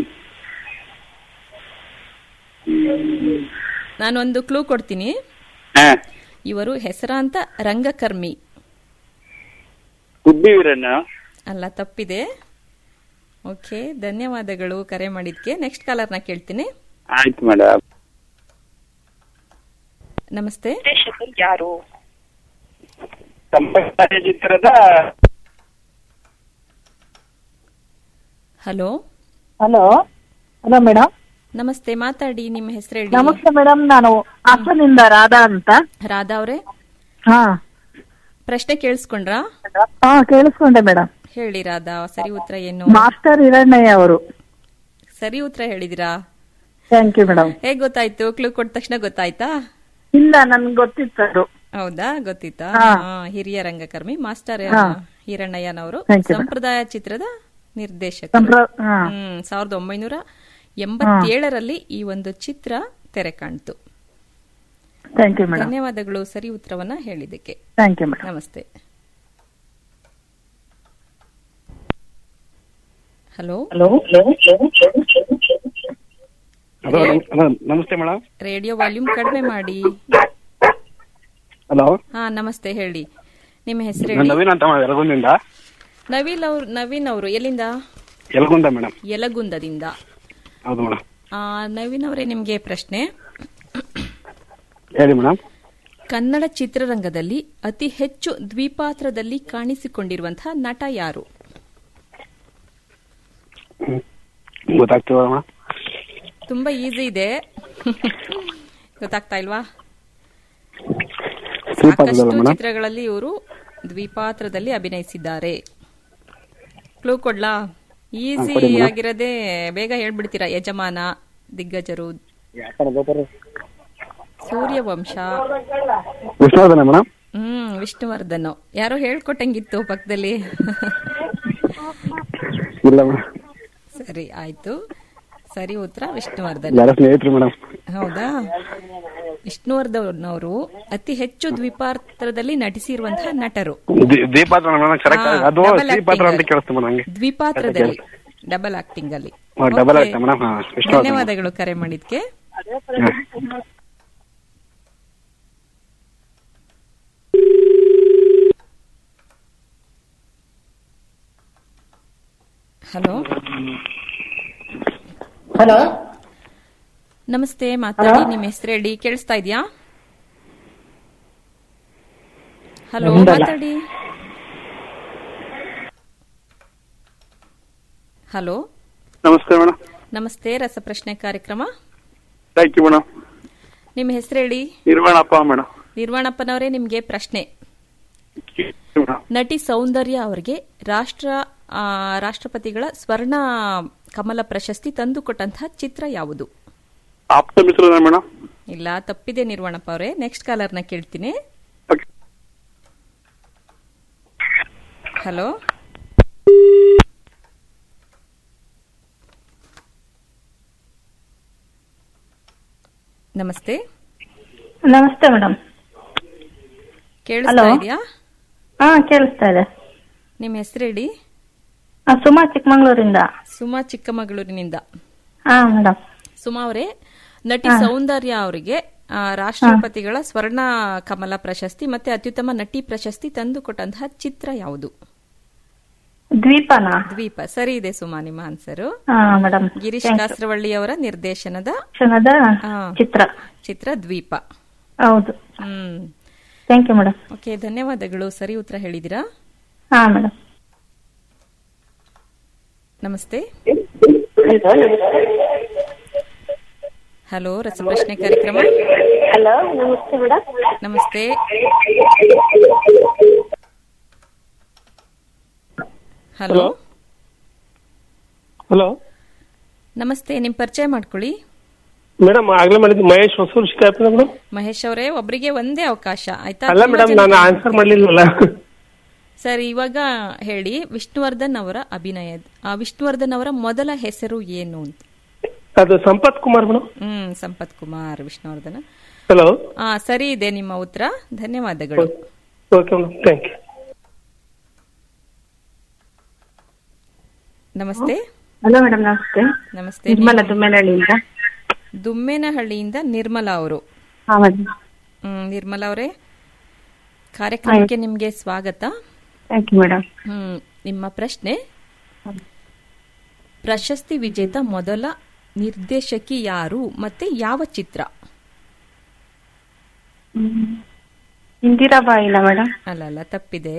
ನಾನೊಂದು ಕ್ಲೂ ಕೊಡ್ತೀನಿ ಹಾ, ಇವರು ಹೆಸರಾಂತ ರಂಗಕರ್ಮಿ ಗುಬ್ಬಿ ವೀರಣ್ಣ ಅಲ್ಲ ತಪ್ಪಿದೆ ಓಕೆ ಧನ್ಯವಾದಗಳು ಕರೆ ಮಾಡಿದ್ಕೆ ನೆಕ್ಸ್ಟ್ ಕಾಲರ್ನ ಕೇಳ್ತೀನಿ ಆಯ್ತು ಮೇಡಮ್ ನಮಸ್ತೆ ಯಾರು ಸಂಪ್ರದಾಯ ಚಿತ್ರದ ಹಲೋ ಹಲೋ ಹಲೋ ಮೇಡಮ್ ನಮಸ್ತೆ ಮಾತಾಡಿ ನಿಮ್ಮ ಹೆಸರು ಹೇಳಿ ನಮಸ್ತೆ ಮೇಡಮ್ ನಾನು ಹಾಸನಿಂದ ರಾಧಾ ಅಂತ ರಾಧಾ ಅವರೇ ಹಾ ಪ್ರಶ್ನೆ ಕೇಳಿಸ್ಕೊಂಡ್ರಾ ಹಾ ಕೇಳಿಸ್ಕೊಂಡೆ ಮೇಡಮ್ ಹೇಳಿ ರಾಧಾ ಸರಿ ಉತ್ತರ ಏನು ಮಾಸ್ಟರ್ ಹಿರಣ್ಣಯ್ಯ ಅವರು ಸರಿ ಉತ್ತರ ಹೇಳಿದಿರಾ ಥ್ಯಾಂಕ್ ಯು ಮೇಡಮ್ ಹೇಗ್ ಗೊತ್ತಾಯ್ತು ಕ್ಲೂ ಕೊಟ್ಟ ತಕ್ಷಣ ಗೊತ್ತಾಯ್ತಾ ಇಲ್ಲ ನನ್ಗೆ ಗೊತ್ತಿತ್ತು ಅದು ಹೌದಾ ಗೊತ್ತಿತ್ತಾ ಹಾ. ಹಾ, ಹಿರಿಯ ರಂಗಕರ್ಮಿ ಮಾಸ್ಟರ್ ಹಾ. ಹಿರಣ್ಣಯ್ಯನವರು Thank you, madam. ಸಂಪ್ರದಾಯ ಚಿತ್ರದ ನಿರ್ದೇಶಕರು ಸಂಪ್ರ- ಹಾ. ಹ್ಮ್ ಸಾವಿರದ ಒಂಬೈನೂರ ಎಂಬತ್ತೇಳರಲ್ಲಿ ಈ ಒಂದು ಚಿತ್ರ ತೆರೆ ಕಾಣ್ತು ಥ್ಯಾಂಕ್ ಯು ಮೇಡಮ್ ಧನ್ಯವಾದಗಳು ಸರಿ ಉತ್ತರವನ್ನ ಹೇಳಿದ್ದಕ್ಕೆ ಥ್ಯಾಂಕ್ ಯು ಮೇಡಮ್ ನಮಸ್ತೆ ಹಲೋ ಹಲೋ ಹಲೋ ಹಲೋ ನಮಸ್ತೆ ಮೇಡಮ್ ರೇಡಿಯೋ ವಾಲ್ಯೂಮ್ ಕಡಿಮೆ ಮಾಡಿ ಹಲೋ ಹಾ ನಮಸ್ತೆ ಹೇಳಿ ನಿಮ್ಮ ಹೆಸರು ನಾನು ಹೇಳಿ ನವೀನ್ ಅಂತ ಮೇಡಮ್ ಯಲಗುಂದಿಂದ ನವೀನ್ ಅವ್ರು ನವೀನ್ ಅವರು ಎಲ್ಲಿಂದ ಯಲಗುಂದ ಮೇಡಮ್ ಯಲಗುಂದದಿಂದ ಹೌದು ಮೇಡಮ್ ಆ, ನವೀನ್ ಅವರೇ ನಿಮಗೆ ಪ್ರಶ್ನೆ ಹೇಳಿ ಮೇಡಮ್ ಕನ್ನಡ ಚಿತ್ರರಂಗದಲ್ಲಿ ಅತಿ ಹೆಚ್ಚು ದ್ವಿಪಾತ್ರದಲ್ಲಿ ಕಾಣಿಸಿಕೊಂಡಿರುವಂತಹ ನಟ ಯಾರು ಗೊತ್ತಾಗ್ತಿವ ಮೇಡಮ್ ತುಂಬಾ ಈಸಿ ಇದೆ ಗೊತ್ತಾಗ್ತಾ ಇಲ್ವಾ ದ್ವಿಪಾತ್ರದಲ್ಲ ಸಾಕಷ್ಟು ಮೇಡಮ್ ಚಿತ್ರಗಳಲ್ಲಿ ಇವರು ದ್ವಿಪಾತ್ರದಲ್ಲಿ ಅಭಿನಯಿಸಿದ್ದಾರೆ ಕ್ಲೂ ಕೊಡ್ಲಾ ಈಸಿ ಕೊಡಿ madam. ಆಗಿರೋದೇ ಬೇಗ ಹೇಳ್ಬಿಡ್ತೀರಾ ಯಜಮಾನ ದಿಗ್ಗಜರು ಸೂರ್ಯವಂಶ ವಿಷ್ಣುವರ್ಧನ ಮೇಡಮ್ ಹ್ಮ್ ವಿಷ್ಣುವರ್ಧನ್ ಯಾರೋ ಹೇಳ್ಕೊಟ್ಟಂಗಿತ್ತು ಪಕ್ಕದಲ್ಲಿ ಇಲ್ಲ ಮೇಡಮ್ ಸರಿ ಆಯ್ತು ಸರಿ ಉತ್ತರ ವಿಷ್ಣುವರ್ಧನ್ ಯಾರ ಸ್ನೇಹಿತರು ಮೇಡಮ್ ಹೌದಾ ವಿಷ್ಣುವರ್ಧನ್ ಅವರು ಅತಿ ಹೆಚ್ಚು ದ್ವಿಪಾತ್ರದಲ್ಲಿ ನಟಿಸಿರುವಂತಹ ನಟರು ದೀಪಾತ್ರ ಮೇಡಮ್ ಕರೆಕ್ಟ್ ಹಾ, ಅದು double ದ್ವಿಪಾತ್ರ ಅಂತ acting. ಕೇಳಿಸ್ತು ಮೇಡಮ್ ಹಂಗೆ ದ್ವಿಪಾತ್ರದಲ್ಲಿ ಡಬಲ್ ಆಕ್ಟಿಂಗ್ ಅಲ್ಲಿ ಡಬಲ್ Okay. ಆಗ್ತಾ ಮೇಡಮ್ ಹಾ ವಿಷ್ಣುವರ್ಧನ ಧನ್ಯವಾದಗಳು ಕರೆ ಮಾಡಿದ್ಕೆ ಹಲೋ ಹಲೋ ನಮಸ್ತೆ ಮಾತಾಡಿ ನಿಮ್ಮ ಹೆಸರು ಹೇಳಿ ಕೇಳಿಸ್ತಾ ಇದೆಯಾ ಹಲೋ ನಿಮ್ದಲ್ಲ. ಮಾತಾಡಿ ಹಲೋ ನಮಸ್ತೆ ಮೇಡಮ್ ನಮಸ್ತೆ ರಸಪ್ರಶ್ನೆ ಕಾರ್ಯಕ್ರಮ ಥ್ಯಾಂಕ್ ಯು ಮೇಡಮ್ ನಿಮ್ಮ ಹೆಸರು ಹೇಳಿ ನಿರ್ವಾಣಪ್ಪ ಮೇಡಮ್ ನಿರ್ವಾಣಪ್ಪನವರೇ ನಿಮಗೆ ಪ್ರಶ್ನೆ ನಟಿ ಸೌಂದರ್ಯ ಅವರಿಗೆ ರಾಷ್ಟ್ರ ಆ, ರಾಷ್ಟ್ರಪತಿಗಳ ಸ್ವರ್ಣ ಕಮಲ ಪ್ರಶಸ್ತಿ ತಂದುಕೊಟ್ಟಂತಹ ಚಿತ್ರ ಯಾವುದು ಆಪ್ತ ಮಿತ್ರನ ಮೇಡಮ್ ಇಲ್ಲ ತಪ್ಪಿದೆ ನಿರ್ವಾಣಪ್ಪ ಅವರೇ ನೆಕ್ಸ್ಟ್ ಕಾಲರ್ನ ಕೇಳ್ತೀನಿ ಹಲೋ ನಮಸ್ತೆ ನಮಸ್ತೆ ಮೇಡಮ್ ಕೇಳಿಸ್ತಾ Hello? ಇದೆಯಾ ಹಾ ಕೇಳಿಸ್ತಾ ಇದೆ ನಿಮ್ಮ ಹೆಸರು ಹೇಳಿ ಆ, ಸುಮಾ ಚಿಕ್ಕಮಂಗ್ಳೂರಿಂದ ಸುಮಾ ಚಿಕ್ಕಮಗಳೂರಿನಿಂದ ಹಾ ಮೇಡಮ್ ಸುಮಾ ಅವರೇ ನಟಿ ಹಾ. ಸೌಂದರ್ಯ ಅವರಿಗೆ ಆ, ರಾಷ್ಟ್ರಪತಿಗಳ ಸ್ವರ್ಣ ಕಮಲ ಪ್ರಶಸ್ತಿ ಮತ್ತೆ ಅತ್ಯುತ್ತಮ ನಟಿ ಪ್ರಶಸ್ತಿ ತಂದುಕೊಟ್ಟಂತಹ ಚಿತ್ರ ಯಾವುದು ದ್ವೀಪನಾ ದ್ವೀಪ ಸರಿ ಇದೆ ಸುಮಾ ನಿಮ್ಮ ಆನ್ಸರು ಹಾ ಮೇಡಮ್ ಗಿರೀಶ್ ಕಾಸರವಳ್ಳಿ ಅವರ ನಿರ್ದೇಶನದ ಕ್ಷಣದ ಆ, ಚಿತ್ರ ಚಿತ್ರ ದ್ವೀಪ ಹೌದು ಹ್ಮ್ ಥ್ಯಾಂಕ್ ಯು ಮೇಡಮ್ ಓಕೆ ಧನ್ಯವಾದಗಳು ಸರಿ ಉತ್ತರ ಹೇಳಿದಿರಾ ಹಾ ಮೇಡಮ್ ನಮಸ್ತೆ ಹಲೋ ರಸಪ್ರಶ್ನೆ ಕಾರ್ಯಕ್ರಮ ಹಲೋ ನಮಸ್ತೆ ಮೇಡಮ್ ನಮಸ್ತೆ ಹಲೋ ಹಲೋ ನಮಸ್ತೆ ನಿಮ್ ಪರಿಚಯ ಮಾಡ್ಕೊಳ್ಳಿ ಮೇಡಮ್ ಆಗ್ಲೇ ಮಾಡಿದ್ದು ಮಹೇಶ್ ಹೊಸೂರು ಶಿಕಾಯಪುರ ಮೇಡಮ್ ಮಹೇಶ್ ಅವರೇ ಒಬ್ರಿಗೆ ಒಂದೇ ಅವಕಾಶ ಆಯ್ತಾ ಅಲ್ಲ ತುಂಬಾ ಮೇಡಮ್ ಜನ- ನಾನು ಆನ್ಸರ್ ಮಾಡ್ಲಿಲ್ವಲ್ಲ ಸರಿ ಇವಾಗ ಹೇಳಿ ವಿಷ್ಣುವರ್ಧನ್ ಅವರ ಅಭಿನಯ ಆ ವಿಷ್ಣುವರ್ಧನ್ ಅವರ ಮೊದಲ ಹೆಸರು ಏನು ಅಂತ ಅದು ಸಂಪತ್ ಕುಮಾರ್ ಮೇಡಮ್ ಹ್ಮ್ ಸಂಪತ್ ಕುಮಾರ್ ವಿಷ್ಣುವರ್ಧನ್ ಹಲೋ ಆ ಸರಿ ಇದೆ ನಿಮ್ಮ ಉತ್ತರ ಧನ್ಯವಾದಗಳು ಓಕೆ ಮೇಡಮ್ ಥ್ಯಾಂಕ್ ಯು ನಮಸ್ತೆ ಹಲೋ ಮೇಡಮ್ ನಮಸ್ತೆ ನಮಸ್ತೆ ನಿರ್ಮಲಾ ನೀವು- ದುಮ್ಮೆನಹಳ್ಳಿಯಿಂದ ದುಮ್ಮೇನಹಳ್ಳಿಯಿಂದ ನಿರ್ಮಲಾ ಅವರು ಹಾ ಮೇಡಮ್ ಹ್ಮ್ ನಿರ್ಮಲಾ ಅವರೇ ಕಾರ್ಯಕ್ರಮಕ್ಕೆ ನಿಮ್ಗೆ ಸ್ವಾಗತ ಥ್ಯಾಂಕ್ ಯು ಮೇಡಮ್ ಹ್ಮ್ ನಿಮ್ಮ ಪ್ರಶ್ನೆ ಪ್ರಶಸ್ತಿ ವಿಜೇತ ಮೊದಲ ನಿರ್ದೇಶಕಿ ಯಾರು ಮತ್ತೆ ಯಾವ ಚಿತ್ರ ಇಂದಿರಾಬಾಯಿನ ಮೇಡಮ್ ಅಲ್ಲ ಅಲ್ಲ ತಪ್ಪಿದೆ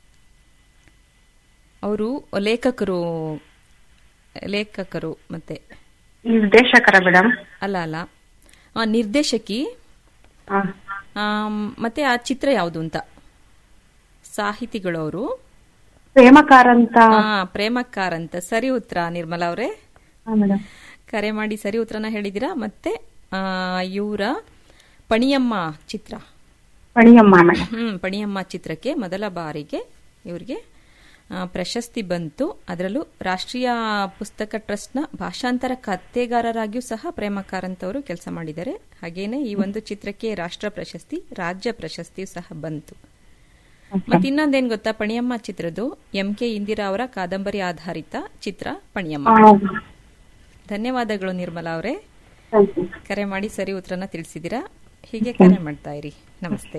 ಅವರು ಲೇಖಕರು ಲೇಖಕರು ಮತ್ತೆ ನಿರ್ದೇಶಕರ ಮೇಡಮ್ ಅಲ್ಲ ಅಲ್ಲ ಆ, ನಿರ್ದೇಶಕಿ ಆಮ್, ಮತ್ತೆ ಆ ಚಿತ್ರ ಯಾವುದು ಅಂತ ಸಾಹಿತಿಗಳು ಅವರು ಪ್ರೇಮಕಾರ ಅಂತ ಪ್ರೇಮಕಾರ್ ಅಂತ ಸರಿ ಉತ್ತರ ನಿರ್ಮಲಾ ಅವರೇ ಮೇಡಮ್ ಕರೆ ಮಾಡಿ ಸರಿ ಉತ್ತರನ ಹೇಳಿದಿರಾ ಮತ್ತೆ ಇವರ ಪಣಿಯಮ್ಮ ಚಿತ್ರ ಪಣಿಯಮ್ಮ ಮೇಡಮ್ ಹ್ಮ್ ಪಣಿಯಮ್ಮ ಚಿತ್ರಕ್ಕೆ ಮೊದಲ ಬಾರಿಗೆ ಇವರಿಗೆ ಆ, ಪ್ರಶಸ್ತಿ ಬಂತು ಅದರಲ್ಲೂ ರಾಷ್ಟ್ರೀಯ ಪುಸ್ತಕ ಟ್ರಸ್ಟ್ನ ಭಾಷಾಂತರ ಕಥೆಗಾರರಾಗಿಯೂ ಸಹ ಪ್ರೇಮ ಕಾರಂತ್ ಅವರು ಕೆಲಸ ಮಾಡಿದ್ದಾರೆ ಹಾಗೇನೆ ಈ ಒಂದು ಚಿತ್ರಕ್ಕೆ ರಾಷ್ಟ್ರ ಪ್ರಶಸ್ತಿ ರಾಜ್ಯ ಪ್ರಶಸ್ತಿಯೂ ಸಹ ಬಂತು ಮತ್ತೆ ಇನ್ನೊಂದೇನ್ ಗೊತ್ತಾ ಪಣಿಯಮ್ಮ ಚಿತ್ರದ್ದು ಎಂ ಕೆ ಇಂದಿರಾ ಅವರ ಕಾದಂಬರಿ ಆಧಾರಿತ ಚಿತ್ರ ಪಣಿಯಮ್ಮ ಧನ್ಯವಾದಗಳು ನಿರ್ಮಲಾ ಅವರೇ ಕರೆ ಮಾಡಿ ಸರಿ ಉತ್ತರನ ತಿಳಿಸಿದಿರಾ ಹೀಗೆ ಕರೆ ಮಾಡ್ತಾ ಇರಿ ನಮಸ್ತೆ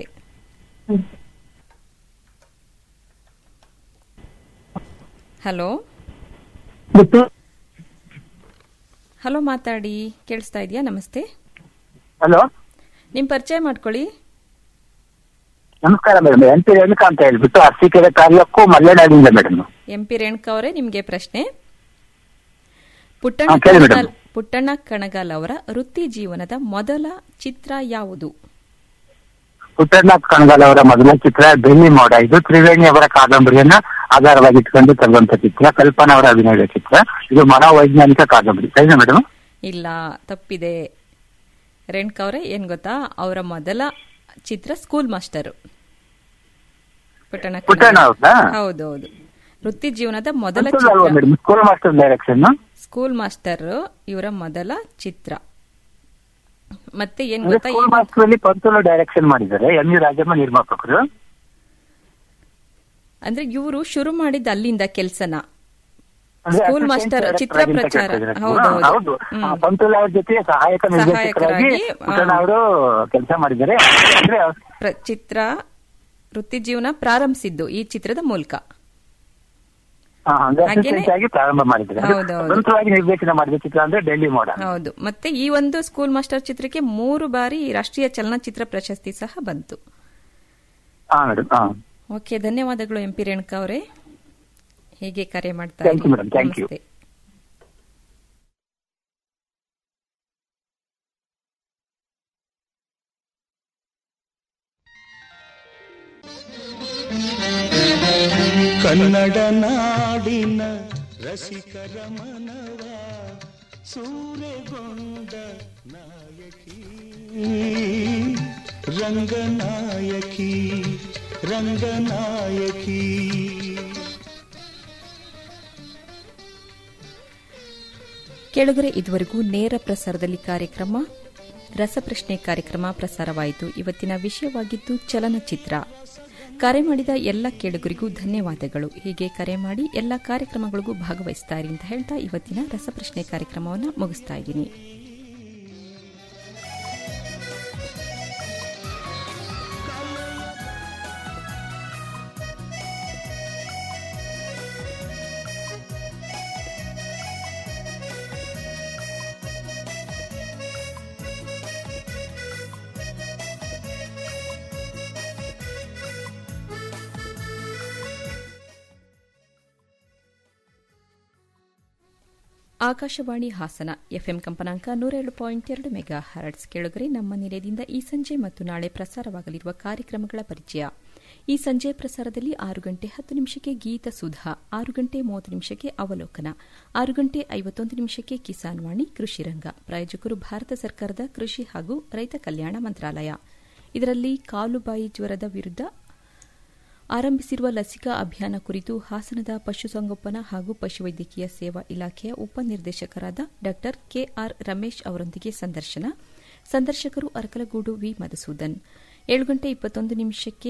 ಹಲೋ ಹಲೋ ಮಾತಾಡಿ ಕೇಳಿಸ್ತಾ ಇದೆಯಾ ನಮಸ್ತೆ ಹಲೋ ನಿಮ್ ಪರಿಚಯ ಮಾಡ್ಕೊಳ್ಳಿ ನಮಸ್ಕಾರ ಮೇಡಮ್ ಎನ್ ಪಿ ರೇಣುಕಾ ಅಂತ ಹೇಳ್ಬಿಟ್ಟು ಅರಸೀಕೆರೆ ತಾಲೂಕು ಮಲೆನಾಡಿಂದ ಮೇಡಮ್ ಎಂ ಪಿ ರೇಣುಕಾ ಅವರೇ ನಿಮ್ಗೆ ಪ್ರಶ್ನೆ ಪುಟ್ಟಣ್ಣ ಹಾ, ಕೇಳಿ ಮೇಡಮ್. ಕಣಗಾಲ್ ಪುಟ್ಟಣ್ಣ ಕಣಗಾಲ್ ಅವರ ವೃತ್ತಿ ಜೀವನದ ಮೊದಲ ಚಿತ್ರ ಯಾವುದು ಪುಟ್ಟನಾಥ್ ಕಣಗಾಲ್ ಅವರ ಮೊದಲ ಚಿತ್ರ ಬೆಳ್ಳಿ ಮೋಡ ಇದು ತ್ರಿವೇಣಿ ಅವರ ಕಾದಂಬರಿಯನ್ನ ಆಧಾರವಾಗಿಟ್ಕೊಂಡು ತೆಗೆದಂತ ಚಿತ್ರ ಕಲ್ಪನಾ ಅವರ ಅಭಿನಯದ ಚಿತ್ರ ಇದು ಮನೋವೈಜ್ಞಾನಿಕ ಕಾದಂಬರಿ ಸರಿನಾ ಮೇಡಮ್ ಇಲ್ಲ ತಪ್ಪಿದೆ ರೇಣುಕಾ ಅವರೇ ಏನ್ ಗೊತ್ತಾ ಅವರ ಮೊದಲ ಚಿತ್ರ ಸ್ಕೂಲ್ ಮಾಸ್ಟರ್ ಪುಟ್ಟಣ್ಣ ಪುಟ್ಟಣ್ಣ ಅವ್ರದ್ದಾ? ಹೌದೌದು ವೃತ್ತಿ ಜೀವನದ ಮೊದಲ ಅಲ್ವಾ ಚಿತ್ರ madam school master direction school master ಇವರ ಮೊದಲ ಚಿತ್ರ ಮತ್ತೆ ಏನ್ ಅಂದ್ರೆ ಗೊತ್ತಾ ಸ್ಕೂಲ್ ಮಾಸ್ಟರ್ ಅಲ್ಲಿ ಪಂತುಲು ಡೈರೆಕ್ಷನ್ ಮಾಡಿದ್ದಾರೆ ಎಂ ಯು ರಾಜಮ್ಮ ನಿರ್ಮಾಪಕರು ಅಂದ್ರೆ ಇವರು ಶುರು ಮಾಡಿದ ಅಲ್ಲಿಂದ ಕೆಲ್ಸನ ಅಂದ್ರೆ ಸ್ಕೂಲ್ assistant ಮಾಸ್ಟರ್ director ಚಿತ್ರ ಆಗಿ ಅಂತ ಪ್ರಚಾರ ಕೇಳ್ತಾ ಇದ್ದಾರೆ. ಹೌದೌದು ಹೌದು ಹ್ಮ್. ಆ, ಪಂತುಲು ಅವ್ರ ಜೊತೆ ಸಹಾಯಕ ನಿರ್ದೇಶಕರಾಗಿ ಸಹಾಯಕರಾಗಿ, ಪುಟ್ಟಣ್ಣ ಆ. ಅವರು ಕೆಲಸ ಮಾಡಿದ್ದಾರೆ ಅಂದ್ರೆ ಪ್ರ- ಚಿತ್ರ ವೃತ್ತಿ ಜೀವನ ಪ್ರಾರಂಭಿಸಿದ್ದು ಈ ಚಿತ್ರದ ಮೂಲಕ ಹಾ, ಅಂದ್ರೆ ಹಾಗೇನೆ- assistant ಆಗಿ ಪ್ರಾರಂಭ ಮಾಡಿದ್ರೆ ಹೌದೌದು. ಸ್ವಂತವಾಗಿ ನಿರ್ದೇಶನ ಮಾಡಿದ ಚಿತ್ರ ಅಂದ್ರೆ ಡೆಲ್ಲಿ ಮೋಡ ಹೌದು ಮತ್ತೆ ಈ ಒಂದು ಸ್ಕೂಲ್ ಮಾಸ್ಟರ್ ಚಿತ್ರಕ್ಕೆ ಮೂರು ಬಾರಿ ರಾಷ್ಟ್ರೀಯ ಚಲನಚಿತ್ರ ಪ್ರಶಸ್ತಿ ಸಹ ಬಂತು ಹಾ ಮೇಡಮ್ ಹಾ ಓಕೆ ಧನ್ಯವಾದಗಳು ಎಂ ಪಿ ರೇಣುಕಾ ಅವರೇ ಹೀಗೆ ಕರೆ ಮಾಡ್ತಾ Thank you, ಇರಿ. madam. Thank you. ನಮಸ್ತೆ. ಕನ್ನಡ ನಾಡಿನ ರಸಿಕರ ಮನವ ಸೂರೆಗೊಂಡ ನಾಯಕಿ ರಂಗನಾಯಕಿ ರಂಗನಾಯಕಿ ಕೇಳುಗರೆ ಇದುವರೆಗೂ ನೇರ ಪ್ರಸಾರದಲ್ಲಿ ಕಾರ್ಯಕ್ರಮ ರಸಪ್ರಶ್ನೆ ಕಾರ್ಯಕ್ರಮ ಪ್ರಸಾರವಾಯಿತು ಇವತ್ತಿನ ವಿಷಯವಾಗಿದ್ದು ಚಲನಚಿತ್ರ ಕರೆ ಮಾಡಿದ ಎಲ್ಲ ಕೇಳುಗರಿಗೂ ಧನ್ಯವಾದಗಳು ಹೀಗೆ ಕರೆ ಮಾಡಿ ಎಲ್ಲ ಕಾರ್ಯಕ್ರಮಗಳಿಗೂ ಭಾಗವಹಿಸ್ತಾ ಇರಿ ಅಂತ ಹೇಳ್ತಾ ಇವತ್ತಿನ ರಸಪ್ರಶ್ನೆ ಕಾರ್ಯಕ್ರಮವನ್ನು ಮುಗಿಸ್ತಾ ಇದ್ದೀನಿ ಆಕಾಶವಾಣಿ ಹಾಸನ ಎಫ್ಎಂ ಕಂಪನಾಂಕ ನೂರೇಳು ಪಾಯಿಂಟ್ ಎರಡು ಮೆಗಾ ಹರ್ಟ್ಸ್ ಕೇಳುಗರೆ ನಮ್ಮ ನಿಲಯದಿಂದ ಈ ಸಂಜೆ ಮತ್ತು ನಾಳೆ ಪ್ರಸಾರವಾಗಲಿರುವ ಕಾರ್ಯಕ್ರಮಗಳ ಪರಿಚಯ ಈ ಸಂಜೆ ಪ್ರಸಾರದಲ್ಲಿ ಆರು ಗಂಟೆ ಹತ್ತು ನಿಮಿಷಕ್ಕೆ ಗೀತ ಸುಧಾ ಆರು ಗಂಟೆ ಮೂವತ್ತು ನಿಮಿಷಕ್ಕೆ ಅವಲೋಕನ ಆರು ಗಂಟೆ ಐವತ್ತೊಂದು ನಿಮಿಷಕ್ಕೆ ಕಿಸಾನ್ ವಾಣಿ ಕೃಷಿ ರಂಗ ಪ್ರಾಯೋಜಕರು ಭಾರತ ಸರ್ಕಾರದ ಕೃಷಿ ಹಾಗೂ ರೈತ ಕಲ್ಯಾಣ ಮಂತ್ರಾಲಯ ಇದರಲ್ಲಿ ಕಾಲುಬಾಯಿ ಜ್ವರದ ವಿರುದ್ಧ ಆರಂಭಿಸಿರುವ ಲಸಿಕಾ ಅಭಿಯಾನ ಕುರಿತು ಹಾಸನದ ಪಶುಸಂಗೋಪನಾ ಹಾಗೂ ಪಶುವೈದ್ಯಕೀಯ ಸೇವಾ ಇಲಾಖೆಯ ಉಪನಿರ್ದೇಶಕರಾದ ಡಾ ಕೆಆರ್ ರಮೇಶ್ ಅವರೊಂದಿಗೆ ಸಂದರ್ಶನ ಸಂದರ್ಶಕರು ಅರಕಲಗೂಡು ವಿ ಮಧುಸೂದನ್ ಏಳು ಗಂಟೆ ಇಪ್ಪತ್ತೊಂದು ನಿಮಿಷಕ್ಕೆ